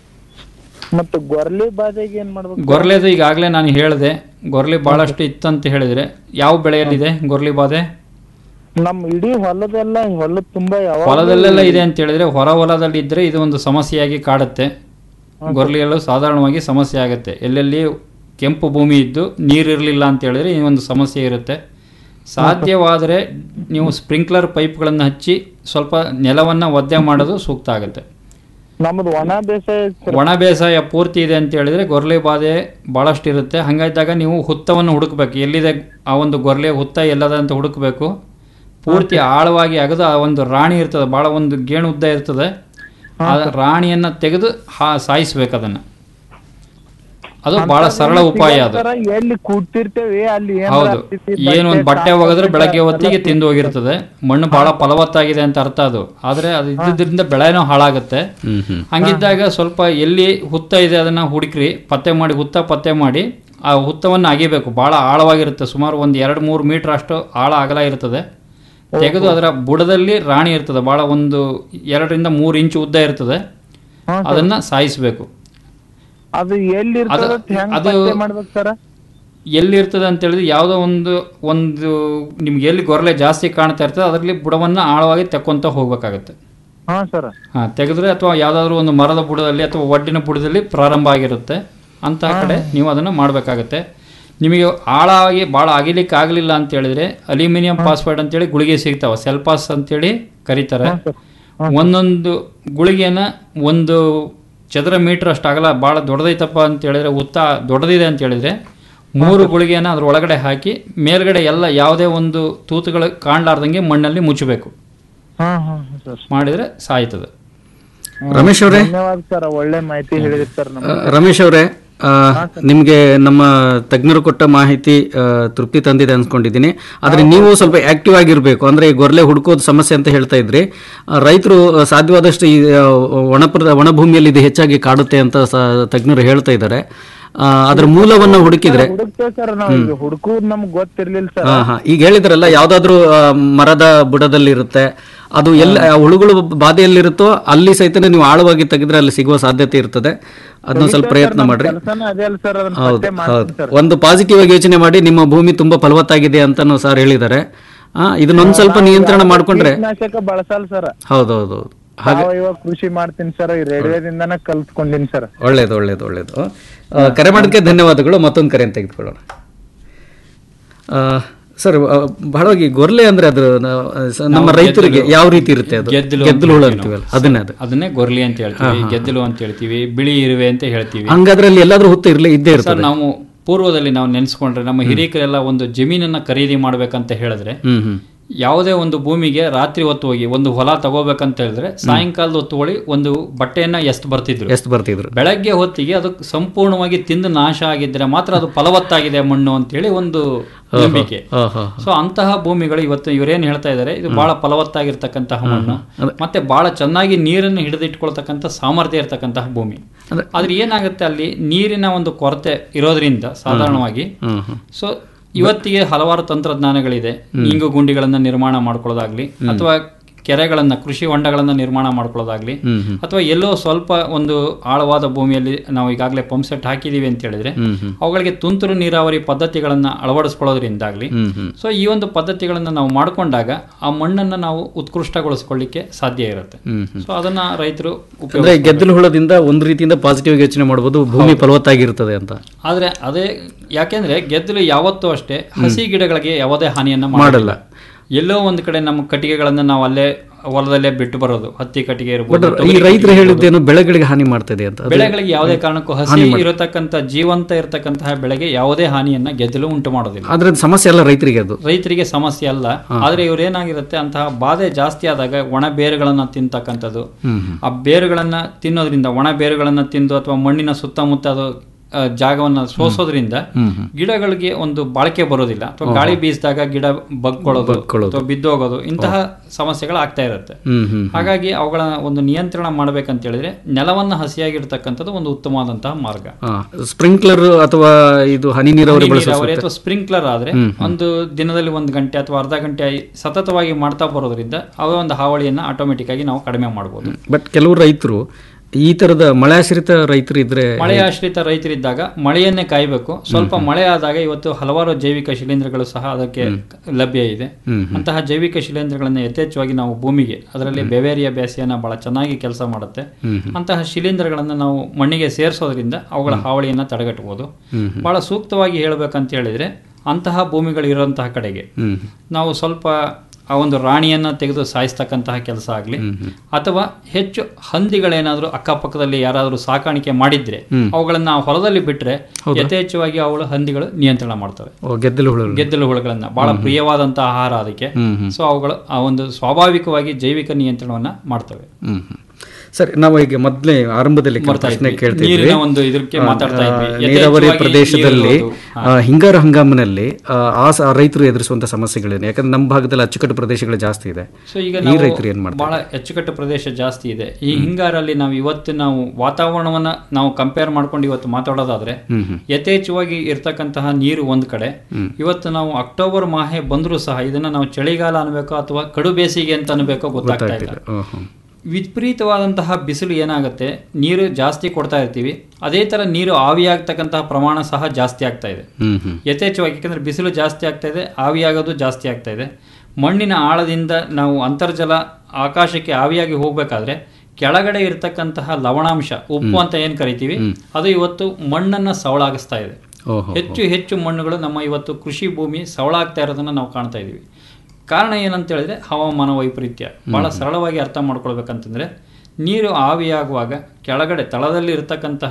ಮತ್ತ ಗೊರ್ಲಿ ಬಾಧೆಗೆ ಏನ್ ಮಾಡ್ಬೇಕು ಗೊರ್ಲೆದು ಈಗಾಗಲೇ ನಾನು ಹೇಳಿದೆ ಗೊರ್ಲಿ ಭಾಳಷ್ಟು ಇತ್ತಂತ ಹೇಳಿದರೆ ಯಾವ ಬೆಳೆಯಲ್ಲಿದೆ ಗೊರ್ಲಿ ಬಾಧೆ ನಮ್ ಇಡೀ ಹೊಲದೆಲ್ಲ ಹೊಲದ ತುಂಬಾ ಯಾವಾಗ ಹೊಲದಲ್ಲೆಲ್ಲ ಇದೆ ಅಂತ ಹೇಳಿದ್ರೆ ಹೊರ ಹೊಲದಲ್ಲಿ ಇದ್ದರೆ ಇದು ಒಂದು ಸಮಸ್ಯೆಯಾಗಿ ಕಾಡುತ್ತೆ ಗೊರ್ಲಿಯಲ್ಲೂ ಸಾಧಾರಣವಾಗಿ ಸಮಸ್ಯೆ ಆಗುತ್ತೆ ಎಲ್ಲೆಲ್ಲಿ ಕೆಂಪು ಭೂಮಿ ಇದ್ದು ನೀರಿರಲಿಲ್ಲ ಅಂತ ಹೇಳಿದ್ರೆ ಈ ಒಂದು ಸಮಸ್ಯೆ ಇರುತ್ತೆ ಸಾಧ್ಯವಾದರೆ ನೀವು ಸ್ಪ್ರಿಂಕ್ಲರ್ ಪೈಪ್ಗಳನ್ನು ಹಚ್ಚಿ ಸ್ವಲ್ಪ ನೆಲವನ್ನು ಒದ್ದೆ ಮಾಡೋದು ಸೂಕ್ತ ಆಗುತ್ತೆ ನಮ್ದು ಒಣ ಬೇಸಾಯ ಸರ್. ಒಣ ಬೇಸಾಯ ಪೂರ್ತಿ ಇದೆ ಅಂತ ಹೇಳಿದ್ರೆ ಗೊರ್ಲೆ ಬಾಧೆ ಭಾಳಷ್ಟು ಇರುತ್ತೆ ಹಾಗಾದಾಗ ನೀವು ಹುತ್ತವನ್ನು ಹುಡುಕ್ಬೇಕು ಎಲ್ಲಿದೆ ಆ ಒಂದು ಗೊರ್ಲೆ ಹುತ್ತ ಎಲ್ಲದ ಅಂತ ಹುಡುಕ್ಬೇಕು ಪೂರ್ತಿ ಆಳವಾಗಿ ಅಗದು ಆ ಒಂದು ರಾಣಿ ಇರ್ತದೆ ಭಾಳ ಒಂದು ಗೇಣು ಉದ್ದ ಇರ್ತದೆ ಆ ರಾಣಿಯನ್ನು ತೆಗೆದು ಹಾ ಸಾಯಿಸ್ಬೇಕು ಅದನ್ನು ಅದು ಬಹಳ ಸರಳ ಉಪಾಯ ಅದು ಸರ ಎಲ್ಲಿ ಕೂಡ್ತಿರ್ತೇವೆ ಅಲ್ಲಿ ಏನಾರ ಹೌದು ಆಗ್ತೈತಿ, ಏನು ಒಂದು ಬಟ್ಟೆ ಕಾಲ್ ಒಗೆದ್ರೆ ಬಟ್ಟೆ ಬೆಳಗ್ಗೆ ಎಲ್ಲ ಹೊತ್ತಿಗೆ ತಿಂದು ಹೋಗಿರ್ತದೆ ಮಣ್ಣು ಬಹಳ ಫಲವತ್ತಾಗಿದೆ ಅಂತ ಅರ್ಥ ಅದು ಆದ್ರೆ ಅದು ಇದ್ದಿದ್ರಿಂದ ಬೆಳೆನೂ ಹಾಳಾಗುತ್ತೆ ಹಂಗಿದ್ದಾಗ ಸ್ವಲ್ಪ ಎಲ್ಲಿ ಹುತ್ತ ಇದೆ ಅದನ್ನ ಹುಡುಕ್ರಿ ಪತ್ತೆ ಮಾಡಿ ಹುತ್ತ ಪತ್ತೆ ಮಾಡಿ ಆ ಹುತ್ತವನ್ನು ಅಗಿಬೇಕು ಬಹಳ ಆಳವಾಗಿರುತ್ತೆ ಸುಮಾರು ಒಂದು ಎರಡು ಮೂರು ಮೀಟರ್ ಅಷ್ಟು ಆಳ ಅಗಲ ಇರ್ತದೆ ತೆಗೆದು ಅದರ ಬುಡದಲ್ಲಿ ರಾಣಿ ಇರ್ತದೆ ಬಹಳ ಒಂದು ಎರಡರಿಂದ ಮೂರು ಇಂಚು ಉದ್ದ ಇರ್ತದೆ ಅದನ್ನ ಸಾಯಿಸಬೇಕು ಅದು ಎಲ್ಲಿ ಇರ್ತದ ಅದು- ಹೆಂಗ್ ಅದು- ಪತ್ತೆ ಮಾಡ್ಬೇಕು ಸರ ಎಲ್ಲಿರ್ತದೆ ಅಂತ ಹೇಳಿದ್ರೆ ಯಾವುದೋ ಒಂದು ಒಂದು ನಿಮ್ಗೆ ಎಲ್ಲಿ ಗೊರಲೆ ಜಾಸ್ತಿ ಕಾಣ್ತಾ ಇರ್ತದೆ ಅದರಲ್ಲಿ ಬುಡವನ್ನು ಆಳವಾಗಿ ತೆಕ್ಕೊಂತ ಹೋಗ್ಬೇಕಾಗತ್ತೆ ಹಾ ಸರ ಹಾ ತೆಗೆದ್ರೆ ಅಥವಾ ಯಾವುದಾದ್ರೂ ಒಂದು ಮರದ ಬುಡದಲ್ಲಿ ಅಥವಾ ಒಡ್ಡಿನ ಬುಡದಲ್ಲಿ ಪ್ರಾರಂಭ ಆಗಿರುತ್ತೆ ಅಂತಹ ಕಡೆ ನೀವು ಅದನ್ನು ಮಾಡಬೇಕಾಗತ್ತೆ ನಿಮಗೆ ಆಳಾಗಿ ಭಾಳ ಅಗಿಲಿಕ್ಕೆ ಆಗಲಿಲ್ಲ ಅಂತ ಹೇಳಿದ್ರೆ ಅಲ್ಯೂಮಿನಿಯಂ ಫಾಸ್ಫೈಡ್ ಅಂತೇಳಿ ಗುಳಿಗೆ ಸಿಗ್ತಾವೆ ಸೆಲ್ಪಾಸ್ ಅಂತೇಳಿ ಕರೀತಾರೆ ಒಂದೊಂದು ಗುಳಿಗೆನ ಒಂದು ಚದರ ಮೀಟರ್ ಅಷ್ಟು ಆಗಲ್ಲ ಭಾಳ ದೊಡ್ಡದೈತಪ್ಪ ಅಂತ ಹೇಳಿದ್ರೆ ಉತ್ತ ದೊಡ್ಡದಿದೆ ಅಂತ ಹೇಳಿದ್ರೆ ಮೂರು ಗುಳಿಗೆನ ಅದ್ರ ಒಳಗಡೆ ಹಾಕಿ ಮೇಲ್ಗಡೆ ಎಲ್ಲ ಯಾವುದೇ ಒಂದು ತೂತುಗಳು ಕಾಣಲಾರ್ದಂಗೆ ಮಣ್ಣಲ್ಲಿ ಮುಚ್ಚಬೇಕು ಹಾ ಹಾ ಸರ್ ಮಾಡಿದ್ರೆ ಸಾಯ್ತದೆ ರಮೇಶ್ ಅವರೇ ಧನ್ಯವಾದ ಸರ್ ಒಳ್ಳೆ ಮಾಹಿತಿ ಹೇಳಿದ್ರಿ ಸರ್ ಆ, ನಮ್ಗೆ ರಮೇಶ್ ಅವರೇ ಆ, ನಿಮ್ಗೆ ನಮ್ಮ ತಜ್ಞರು ಕೊಟ್ಟ ಮಾಹಿತಿ ಆ, ತೃಪ್ತಿ ತಂದಿದೆ ಅನ್ಸ್ಕೊಂಡಿದ್ದೀನಿ ಆದ್ರೆ ನೀವು ಸ್ವಲ್ಪ ಆಕ್ಟಿವ್ ಆಗಿರ್ಬೇಕು ಅಂದ್ರೆ ಈ ಗೊರ್ಲೆ ಹುಡುಕೋದು ಸಮಸ್ಯೆ ಅಂತ ಹೇಳ್ತಾ ಇದ್ರಿ ಆ, ರೈತರು ಆ, ಸಾಧ್ಯವಾದಷ್ಟು ಈ ಆ, ಒಣಪ್ರದ ಒಣಭೂಮಿಯಲ್ಲಿ ಇದು ಹೆಚ್ಚಾಗಿ ಕಾಡುತ್ತೆ ಅಂತ ಸ- ತಜ್ಞರು ಹೇಳ್ತಾ ಇದ್ದಾರೆ ಆ, ಅದ್ರ ಮೂಲವನ್ನ ಹುಡುಕಿದ್ರೆ ಹುಡುಕ್ತೇವೆ ಸರ್ ನಾವು ಈಗ ಹುಡುಕುದ್ ನಮ್ಗ್ ಗೊತ್ತಿರ್ಲಿಲ್ಲ ಸರ್ ಹಾ ಹಾ ಈಗ ಹೇಳಿದ್ರಲ್ಲ ಯಾವ್ದಾದ್ರು ಆ, ಮರದ ಬುಡದಲ್ಲಿ ಇರುತ್ತೆ ಅದು ಎಲ್ಲ ಆ ಹುಳುಗಳು ಬಾಧೆ ಎಲ್ಲಿರುತ್ತೋ ಅಲ್ಲಿ ಸಹಿತ ನೀವು ಆಳವಾಗಿ ತೆಗೆದ್ರೆ ಅಲ್ಲಿ ಸಿಗುವ ಸಾಧ್ಯತೆ ಇರ್ತದೆ ಅದನ್ನ ಸ್ವಲ್ಪ ಪ್ರಯತ್ನ ಮಾಡ್ರಿ ಕೆಲಸನ ಅದೇ ಅಲ್ಲ ಸರ್ ಅದನ್ನ ಹೌದು ಪತ್ತೆ ಹೌದು ಮಾಡ್ತೀನಿ ಸರ್ ಒಂದು ಪಾಸಿಟಿವ್ ಆಗಿ ಯೋಚನೆ ಮಾಡಿ ನಿಮ್ಮ ಭೂಮಿ ತುಂಬಾ ಫಲವತ್ತಾಗಿದೆ ಅಂತಾನು ಸರ್ ಹೇಳಿದ್ದಾರೆ ಆ ಇದನ್ನೊಂದ್ ಸ್ವಲ್ಪ ನಿಯಂತ್ರಣ ಮಾಡ್ಕೊಂಡ್ರೆ ಕೀಟನಾಶಕ ಬಳಸಲ್ಲ ಸರ್ ಹೌದೌದು ಹಾಗೆ ಸಾವಯವ ಕೃಷಿ ಮಾಡ್ತೀನಿ ಸರ್ ಈ ರೇಡಿಯೋದಿಂದನೇ ಕಲ್ತ್ಕೊಂಡಿನಿ ಸರ್ ಒಳ್ಳೇದು ಒಳ್ಳೇದು ಒಳ್ಳೇದು ಆ, ಕರೆ ಮಾಡೋದಕ್ಕೆ ಧನ್ಯವಾದಗಳು ಮತ್ತೊಂದು ಕರೆಯನ್ನು ತೆಗೆದುಕೊಳ್ಳೋಣ ಆ, ಸರ್ ಆ, ಬಹಳವಾಗಿ ಗೊರ್ಲೆ ಅಂದ್ರೆ ಅದು ನಾವು, ಸ- ನಮ್ಮ ನಾವು ರೈತರಿಗೆ ಗೆದ್ದಲು- ಯಾವ ರೀತಿ ಇರುತ್ತೆ ಅದು ಗೆದ್ದಲು ಗೆದ್ದಲು ಹುಳು ಅಂತ ಅಂತೀವಲ್ಲ ಹೇಳ್ತೀವಿ ಅದನ್ನೇ ನಾವು. ಅದು ಅದನ್ನೇ ಗೊರ್ಲಿ ಅಂತ ಹೇಳ್ತೀವಿ ಹಾ, ಹಾ. ಗೆದ್ದಲು ಅಂತ ಹೇಳ್ತೀವಿ ಬಿಳಿ ಇರುವೆ ಅಂತ ಹೇಳ್ತೀವಿ ಹಂಗಾದ್ರೆ ಅಲ್ಲಿ ಎಲ್ಲಾದ್ರೂ ಹುತ್ತ ಇರ್ಲಿ ಇದ್ದೇ ಸರ್ ಇರ್ತದೆ ನಾವು ಪೂರ್ವದಲ್ಲಿ ನಾವು ನೆನೆಸ್ಕೊಂಡ್ರೆ ನಮ್ಮ ಹಿರಿಕರೆಲ್ಲ ಒಂದು ಜಮೀನನ್ನ ಖರೀದಿ ಮಾಡ್ಬೇಕಂತ ಹೇಳಿದ್ರೆ ಹ್ಮ್ ಹ್ಮ್ ಯಾವುದೇ ಒಂದು ಭೂಮಿಗೆ ರಾತ್ರಿ ಹೊತ್ತು ಹೋಗಿ ಒಂದು ಹೊಲ ತಗೋಬೇಕಂತ ಹೇಳಿದ್ರೆ ಸಾಯಂಕಾಲದ ಹೊತ್ತು ಹೋಗಿ ಒಂದು ಬಟ್ಟೆಯನ್ನ ಎಷ್ಟು ಬರ್ತಿದ್ರು ಎಷ್ಟು ಬರ್ತಿದ್ರು ಬೆಳಗ್ಗೆ ಹೊತ್ತಿಗೆ ಅದು ಸಂಪೂರ್ಣವಾಗಿ ತಿಂದು ನಾಶ ಆಗಿದ್ರೆ ಮಾತ್ರ ಅದು ಫಲವತ್ತಾಗಿದೆ ಮಣ್ಣು ಅಂತೇಳಿ ಒಂದು ನಂಬಿಕೆ ಆಹಾ. ಸೊ ಅಂತಹ ಭೂಮಿಗಳು ಇವತ್ತು ಇವರೇನ್ ಹೇಳ್ತಾ ಇದ್ದಾರೆ ಇದು ಬಹಳ ಫಲವತ್ತಾಗಿರ್ತಕ್ಕಂತಹ ಮಣ್ಣು ಮತ್ತೆ ಬಹಳ ಚೆನ್ನಾಗಿ ನೀರನ್ನು ಹಿಡಿದಿಟ್ಕೊಳ್ತಕ್ಕಂಥ ಸಾಮರ್ಥ್ಯ ಇರತಕ್ಕಂತಹ ಭೂಮಿ ಆದ್ರೆ ಏನಾಗುತ್ತೆ ಅಲ್ಲಿ ನೀರಿನ ಒಂದು ಕೊರತೆ ಇರೋದ್ರಿಂದ ಸಾಧಾರಣವಾಗಿ ಹ್ಮ್ ಹ್ಮ್. ಸೊ ಇವತ್ತಿಗೆ ಹಲವಾರು ತಂತ್ರಜ್ಞಾನಗಳಿದೆ ಇಂಗು ಗುಂಡಿಗಳನ್ನ ನಿರ್ಮಾಣ ಮಾಡ್ಕೊಳ್ಳೋದಾಗ್ಲಿ ಅಥವಾ ಕೆರೆಗಳನ್ನ ಕೃಷಿ ಹೊಂಡಗಳನ್ನ ನಿರ್ಮಾಣ ಮಾಡ್ಕೊಳ್ಳೋದಾಗ್ಲಿ ಹ್ಮ್ ಹ್ಮ್. ಅಥವಾ ಎಲ್ಲೋ ಸ್ವಲ್ಪ ಒಂದು ಆಳವಾದ ಭೂಮಿಯಲ್ಲಿ ನಾವು ಈಗಾಗಲೇ ಪಂಪ್ ಸೆಟ್ ಹಾಕಿದೀವಿ ಅಂತ ಹೇಳಿದ್ರೆ ಹ್ಮ್ ಹ್ಮ್. ಅವುಗಳಿಗೆ ತುಂತುರು ನೀರಾವರಿ ಪದ್ಧತಿಗಳನ್ನ ಅಳವಡಿಸ್ಕೊಳ್ಳೋದ್ರಿಂದಾಗ್ಲಿ ಹ್ಮ್ ಹ್ಮ್. ಸೊ ಈ ಒಂದು ಪದ್ಧತಿಗಳನ್ನ ನಾವು ಮಾಡ್ಕೊಂಡಾಗ ಆ ಮಣ್ಣನ್ನ ನಾವು ಉತ್ಕೃಷ್ಟಗೊಳಿಸ್ಕೊಳ್ಳಿಕ್ಕೆ ಸಾಧ್ಯ ಇರುತ್ತೆ ಹ್ಮ್ ಹ್ಮ್. ಸೊ ಅದನ್ನ ರೈತರು ಅಂದ್ರೆ ಉಪಯೋಗ ಗೆದ್ದಲು ಹುಳದಿಂದ ಒಂದು ರೀತಿಯಿಂದ ಪಾಸಿಟಿವ್ ಯೋಚನೆ ಮಾಡಬಹುದು ಭೂಮಿ ಫಲವತ್ತಾಗಿರ್ತದೆ ಅಂತ ಆದ್ರೆ ಅದೇ ಯಾಕೆಂದ್ರೆ ಗೆದ್ದಲು ಯಾವತ್ತೂ ಅಷ್ಟೇ ಹಸಿ ಗಿಡಗಳಿಗೆ ಯಾವುದೇ ಹಾನಿಯನ್ನ ಮಾಡಲ್ಲ. ಮಾಡಲ್ಲ ಎಲ್ಲೋ ಒಂದ್ ಕಡೆ ನಮ್ಮ ಕಟ್ಟಿಗೆಗಳನ್ನ ನಾವು ಅಲ್ಲೇ ಹೊಲದಲ್ಲೇ ಬಿಟ್ಟು ಬರೋದು ಹತ್ತಿ ಕಟ್ಟಿಗೆ ಬಟ್ ಇರ್ಬೋದು ಈ ತೊಗರಿ ರೈತರು ಕಟ್ಟಿಗೆ ಇರ್ಬೋದು. ಹೇಳಿದ್ದೇನು ಬೆಳೆಗಳಿಗೆ ಹಾನಿ ಮಾಡ್ತದೆ ಅಂತ ಅದು ಬೆಳೆಗಳಿಗೆ ಯಾವುದೇ ಕಾರಣಕ್ಕೂ ಹಸಿ ಹಾನಿ ಮಾಡ್- ಇರತಕ್ಕಂತ ಜೀವಂತ ಇರತಕ್ಕಂತಹ ಬೆಳೆಗೆ ಯಾವುದೇ ಹಾನಿಯನ್ನ ಗೆದ್ದಲು ಉಂಟು ಮಾಡೋದಿಲ್ಲ ಆದ್ರೆ ಅದು ಸಮಸ್ಯೆ ಅಲ್ಲ ರೈತರಿಗೆ ಅದು ರೈತರಿಗೆ ಸಮಸ್ಯೆ ಅಲ್ಲ ಆದ್ರೆ ಇವ್ರೇನಾಗಿರುತ್ತೆ ಅಂತಹ ಬಾಧೆ ಜಾಸ್ತಿ ಆದಾಗ ಒಣ ಬೇರುಗಳನ್ನ ತಿಂತಕ್ಕಂಥದ್ದು ಹ್ಮ್ ಹ್ಮ್. ಆ ಬೇರುಗಳನ್ನ ತಿನ್ನೋದ್ರಿಂದ ಒಣ ಬೇರುಗಳನ್ನ ತಿಂದು ಅಥವಾ ಮಣ್ಣಿನ ಸುತ್ತಮುತ್ತ ಅದು ಆ, ಜಾಗವನ್ನ ಸೋಸೋದ್ರಿಂದ ಹ್ಮ್ ಹ್ಮ್. ಗಿಡಗಳಿಗೆ ಒಂದು ಬಾಳಿಕೆ ಬರೋದಿಲ್ಲ ಅಥವಾ ಗಾಳಿ ಬೀಸಿದಾಗ ಗಿಡ ಬಗ್ಕೊಳ್ಳೋದು ಬಗ್ಕೊಳ್ಳೋದು. ಅಥವಾ ಬಿದ್ದೋಗೋದು ಇಂತಹ ಸಮಸ್ಯೆಗಳು ಆಗ್ತಾ ಇರುತ್ತೆ ಹ್ಮ್ ಹ್ಮ್ ಹ್ಮ್. ಹಾಗಾಗಿ ಅವುಗಳ ಒಂದು ನಿಯಂತ್ರಣ ಮಾಡ್ಬೇಕಂತ ಹೇಳಿದ್ರೆ ನೆಲವನ್ನ ಹಸಿಯಾಗಿರ್ತಕ್ಕಂಥದ್ದು ಒಂದು ಉತ್ತಮವಾದಂತಹ ಮಾರ್ಗ ಸ್ಪ್ರಿಂಕ್ಲರ್ ಅಥವಾ ಇದು ಹನಿ ನೀರಾವರಿ ಹನಿ ಬಳಸುವ ನೀರಾವರಿ ಅಥವಾ ಸ್ಪ್ರಿಂಕ್ಲರ್ ಆದ್ರೆ ಹ್ಮ್, ಹ್ಮ್. ಒಂದು ದಿನದಲ್ಲಿ ಒಂದು ಗಂಟೆ ಅಥವಾ ಅರ್ಧ ಗಂಟೆ ಸತತವಾಗಿ ಮಾಡ್ತಾ ಬರೋದ್ರಿಂದ ಅವೇ ಒಂದು ಹಾವಳಿಯನ್ನ ಆಟೋಮೆಟಿಕ್ ಆಗಿ ನಾವು ಕಡಿಮೆ ಮಾಡಬಹುದು ಬಟ್ ಕೆಲವು ರೈತರು ಈ ತರದ ಮಳೆಯಾಶ್ರಿತ ರೈತರು ಇದ್ರೆ ಮಳೆ ಆಶ್ರಿತ ರೈತರಿದ್ದಾಗ ಮಳೆಯನ್ನೇ ಕಾಯಬೇಕು ಸ್ವಲ್ಪ ಮಳೆ ಆದಾಗ ಇವತ್ತು ಹಲವಾರು ಜೈವಿಕ ಶಿಲೀಂಧ್ರಗಳು ಸಹ ಅದಕ್ಕೆ ಲಭ್ಯ ಇದೆ ಹ್ಮ್, ಹ್ಮ್. ಅಂತಹ ಜೈವಿಕ ಶಿಲೀಂಧ್ರಗಳನ್ನ ಯಥೇಚ್ಛವಾಗಿ ನಾವು ಭೂಮಿಗೆ ಅದರಲ್ಲಿ ಬೆವೇರಿಯಾ ಬ್ಯಾಸಿಯನ್ನ ಬಹಳ ಚೆನ್ನಾಗಿ ಕೆಲಸ ಮಾಡುತ್ತೆ ಹ್ಮ್, ಹ್ಮ್. ಅಂತಹ ಶಿಲೀಂಧ್ರಗಳನ್ನ ನಾವು ಮಣ್ಣಿಗೆ ಸೇರಿಸೋದ್ರಿಂದ ಅವುಗಳ ಹಾವಳಿಯನ್ನ ತಡೆಗಟ್ಟಬಹುದು ಹ್ಮ್, ಹ್ಮ್. ಬಹಳ ಸೂಕ್ತವಾಗಿ ಹೇಳಬೇಕಂತ ಹೇಳಿದ್ರೆ ಅಂತಹ ಭೂಮಿಗಳು ಇರುವಂತಹ ಕಡೆಗೆ ಹ್ಮ್. ನಾವು ಸ್ವಲ್ಪ ಆ ಒಂದು ರಾಣಿಯನ್ನ ತೆಗೆದು ಸಾಯಿಸ್ತಕ್ಕಂತಹ ಕೆಲಸ ಆಗಲಿ ಅಥವಾ ಹೆಚ್ಚು ಹಂದಿಗಳೇನಾದ್ರೂ ಅಕ್ಕಪಕ್ಕದಲ್ಲಿ ಯಾರಾದರೂ ಸಾಕಾಣಿಕೆ ಮಾಡಿದ್ರೆ ಹ್ಮ್. ಅವುಗಳನ್ನ ನಾವು ಹೊಲದಲ್ಲಿ ಬಿಟ್ರೆ ಹೌದಾ? ಯಥೇಚ್ಛವಾಗಿ ಅವಳು ಹಂದಿಗಳು ನಿಯಂತ್ರಣ ಮಾಡ್ತವೆ ಓ, ಗೆದ್ದಲು ಹುಳು ಗೆದ್ದಲು ಹುಳುಗಳನ್ನ ಬಹಳ ಪ್ರಿಯವಾದಂತಹ ಆಹಾರ ಅದಕ್ಕೆ ಹ್ಮ್, ಹ್ಮ್. ಸೊ ಅವುಗಳು ಆ ಒಂದು ಸ್ವಾಭಾವಿಕವಾಗಿ ಜೈವಿಕ ನಿಯಂತ್ರಣವನ್ನ ಮಾಡ್ತವೆ ಹ್ಮ್ ಹ್ಮ್. ಸರಿ ನಾವು ಈಗ ಮೊದಲೇ ಆರಂಭದಲ್ಲಿ ಕೆಲವು ಬರ್ತಾ ಪ್ರಶ್ನೆ ಇದ್ವಿ. ಕೇಳ್ತಿದ್ವಿ ನೀರಿನ ಒಂದು ಇದಕ್ಕೆ ಆ, ಮಾತಾಡ್ತಾ ಇದ್ವಿ. ಆ, ನೀರಾವರಿ ಯಥೇಚ್ಛವಾಗಿ ಪ್ರದೇಶದಲ್ಲಿ ನೀರು ಇರೋದು. ಹಾ. ಆ, ಹಿಂಗಾರು ಹಂಗಾಮಿನಲ್ಲಿ ಆ, ಆ ಸ- ರೈತರು ಎದುರಿಸುವಂತ ಸಮಸ್ಯೆಗಳೇನು ಯಾಕಂದ್ರೆ ನಮ್ಮ ಭಾಗದಲ್ಲಿ ಅಚ್ಚುಕಟ್ಟು ಪ್ರದೇಶಗಳು ಜಾಸ್ತಿ ಇದೆ ಸೊ ಈಗ ಈ ನಾವು ರೈತರು ಏನ್ ಮಾಡ್ತಾರೆ ಬಹಳ ಅಚ್ಚುಕಟ್ಟು ಪ್ರದೇಶ ಜಾಸ್ತಿ ಇದೆ ಈ ಹಿಂಗಾರಲ್ಲಿ ನಾವು ಇವತ್ತು ನಾವು ವಾತಾವರಣವನ್ನ ನಾವು ಕಂಪೇರ್ ಮಾಡ್ಕೊಂಡು ಇವತ್ತು ಮಾತಾಡೋದಾದ್ರೆ ಹ್ಮ್ ಹ್ಮ್. ಯಥೇಚ್ಛವಾಗಿ ಇರ್ತಕ್ಕಂತಹ ನೀರು ಒಂದ್ ಕಡೆ ಹ್ಮ್. ಇವತ್ತು ನಾವು ಅಕ್ಟೋಬರ್ ಮಾಹೆ ಬಂದರೂ ಸಹ ಇದನ್ನ ನಾವು ಚಳಿಗಾಲ ಅನ್ಬೇಕೋ ಅಥವಾ ಕಡು ಬೇಸಿಗೆ ಅಂತ ಅನ್ಬೇಕೋ ಗೊತ್ತಾಗ್ತಾ ಇಲ್ಲ ಗೊತ್ತಾಗ್ತಿಲ್ಲ ಹ್ಮ್, ಹ್ಮ್. ವಿಪರೀತವಾದಂತಹ ಬಿಸಿಲು ಏನಾಗುತ್ತೆ ನೀರು ಜಾಸ್ತಿ ಕೊಡ್ತಾ ಇರ್ತೀವಿ ಅದೇ ತರ ನೀರು ಆವಿಯಾಗ್ತಕ್ಕಂತಹ ಪ್ರಮಾಣ ಸಹ ಜಾಸ್ತಿ ಆಗ್ತಾ ಇದೆ ಹ್ಮ್ ಹ್ಮ್. ಯಥೇಚ್ಛವಾಗಿ ಯಾಕಂದ್ರೆ ಬಿಸಿಲು ಜಾಸ್ತಿ ಆಗ್ತಾ ಇದೆ ಆವಿಯಾಗೋದು ಜಾಸ್ತಿ ಆಗ್ತಾ ಇದೆ ಮಣ್ಣಿನ ಆಳದಿಂದ ನಾವು ಅಂತರ್ಜಲ ಆಕಾಶಕ್ಕೆ ಆವಿಯಾಗಿ ಹೋಗ್ಬೇಕಾದ್ರೆ ಕೆಳಗಡೆ ಇರತಕ್ಕಂತಹ ಲವಣಾಂಶ ಉಪ್ಪು ಅಂತ ಏನ್ ಕರಿತೀವಿ ಅದು ಇವತ್ತು ಮಣ್ಣನ್ನ ಸವಳಾಗಿಸ್ತಾ ಇದೆ ಓಹೋ ಹೆಚ್ಚು ಹೆಚ್ಚು ಮಣ್ಣುಗಳು ನಮ್ಮ ಇವತ್ತು ಕೃಷಿ ಭೂಮಿ ಸವಳಾಗ್ತಾ ಇರೋದನ್ನ ನಾವು ಕಾಣ್ತಾ ಇದೀವಿ ಕಾರಣ ಏನಂತ ಹೇಳಿದ್ರೆ ಹವಾಮಾನ ವೈಪರೀತ್ಯ ಬಹಳ ಸರಳವಾಗಿ ಅರ್ಥ ಮಾಡ್ಕೊಳ್ಬೇಕಂತಂದ್ರೆ ನೀರು ಆವಿಯಾಗುವಾಗ ಕೆಳಗಡೆ ತಳದಲ್ಲಿ ಇರತಕ್ಕಂತಹ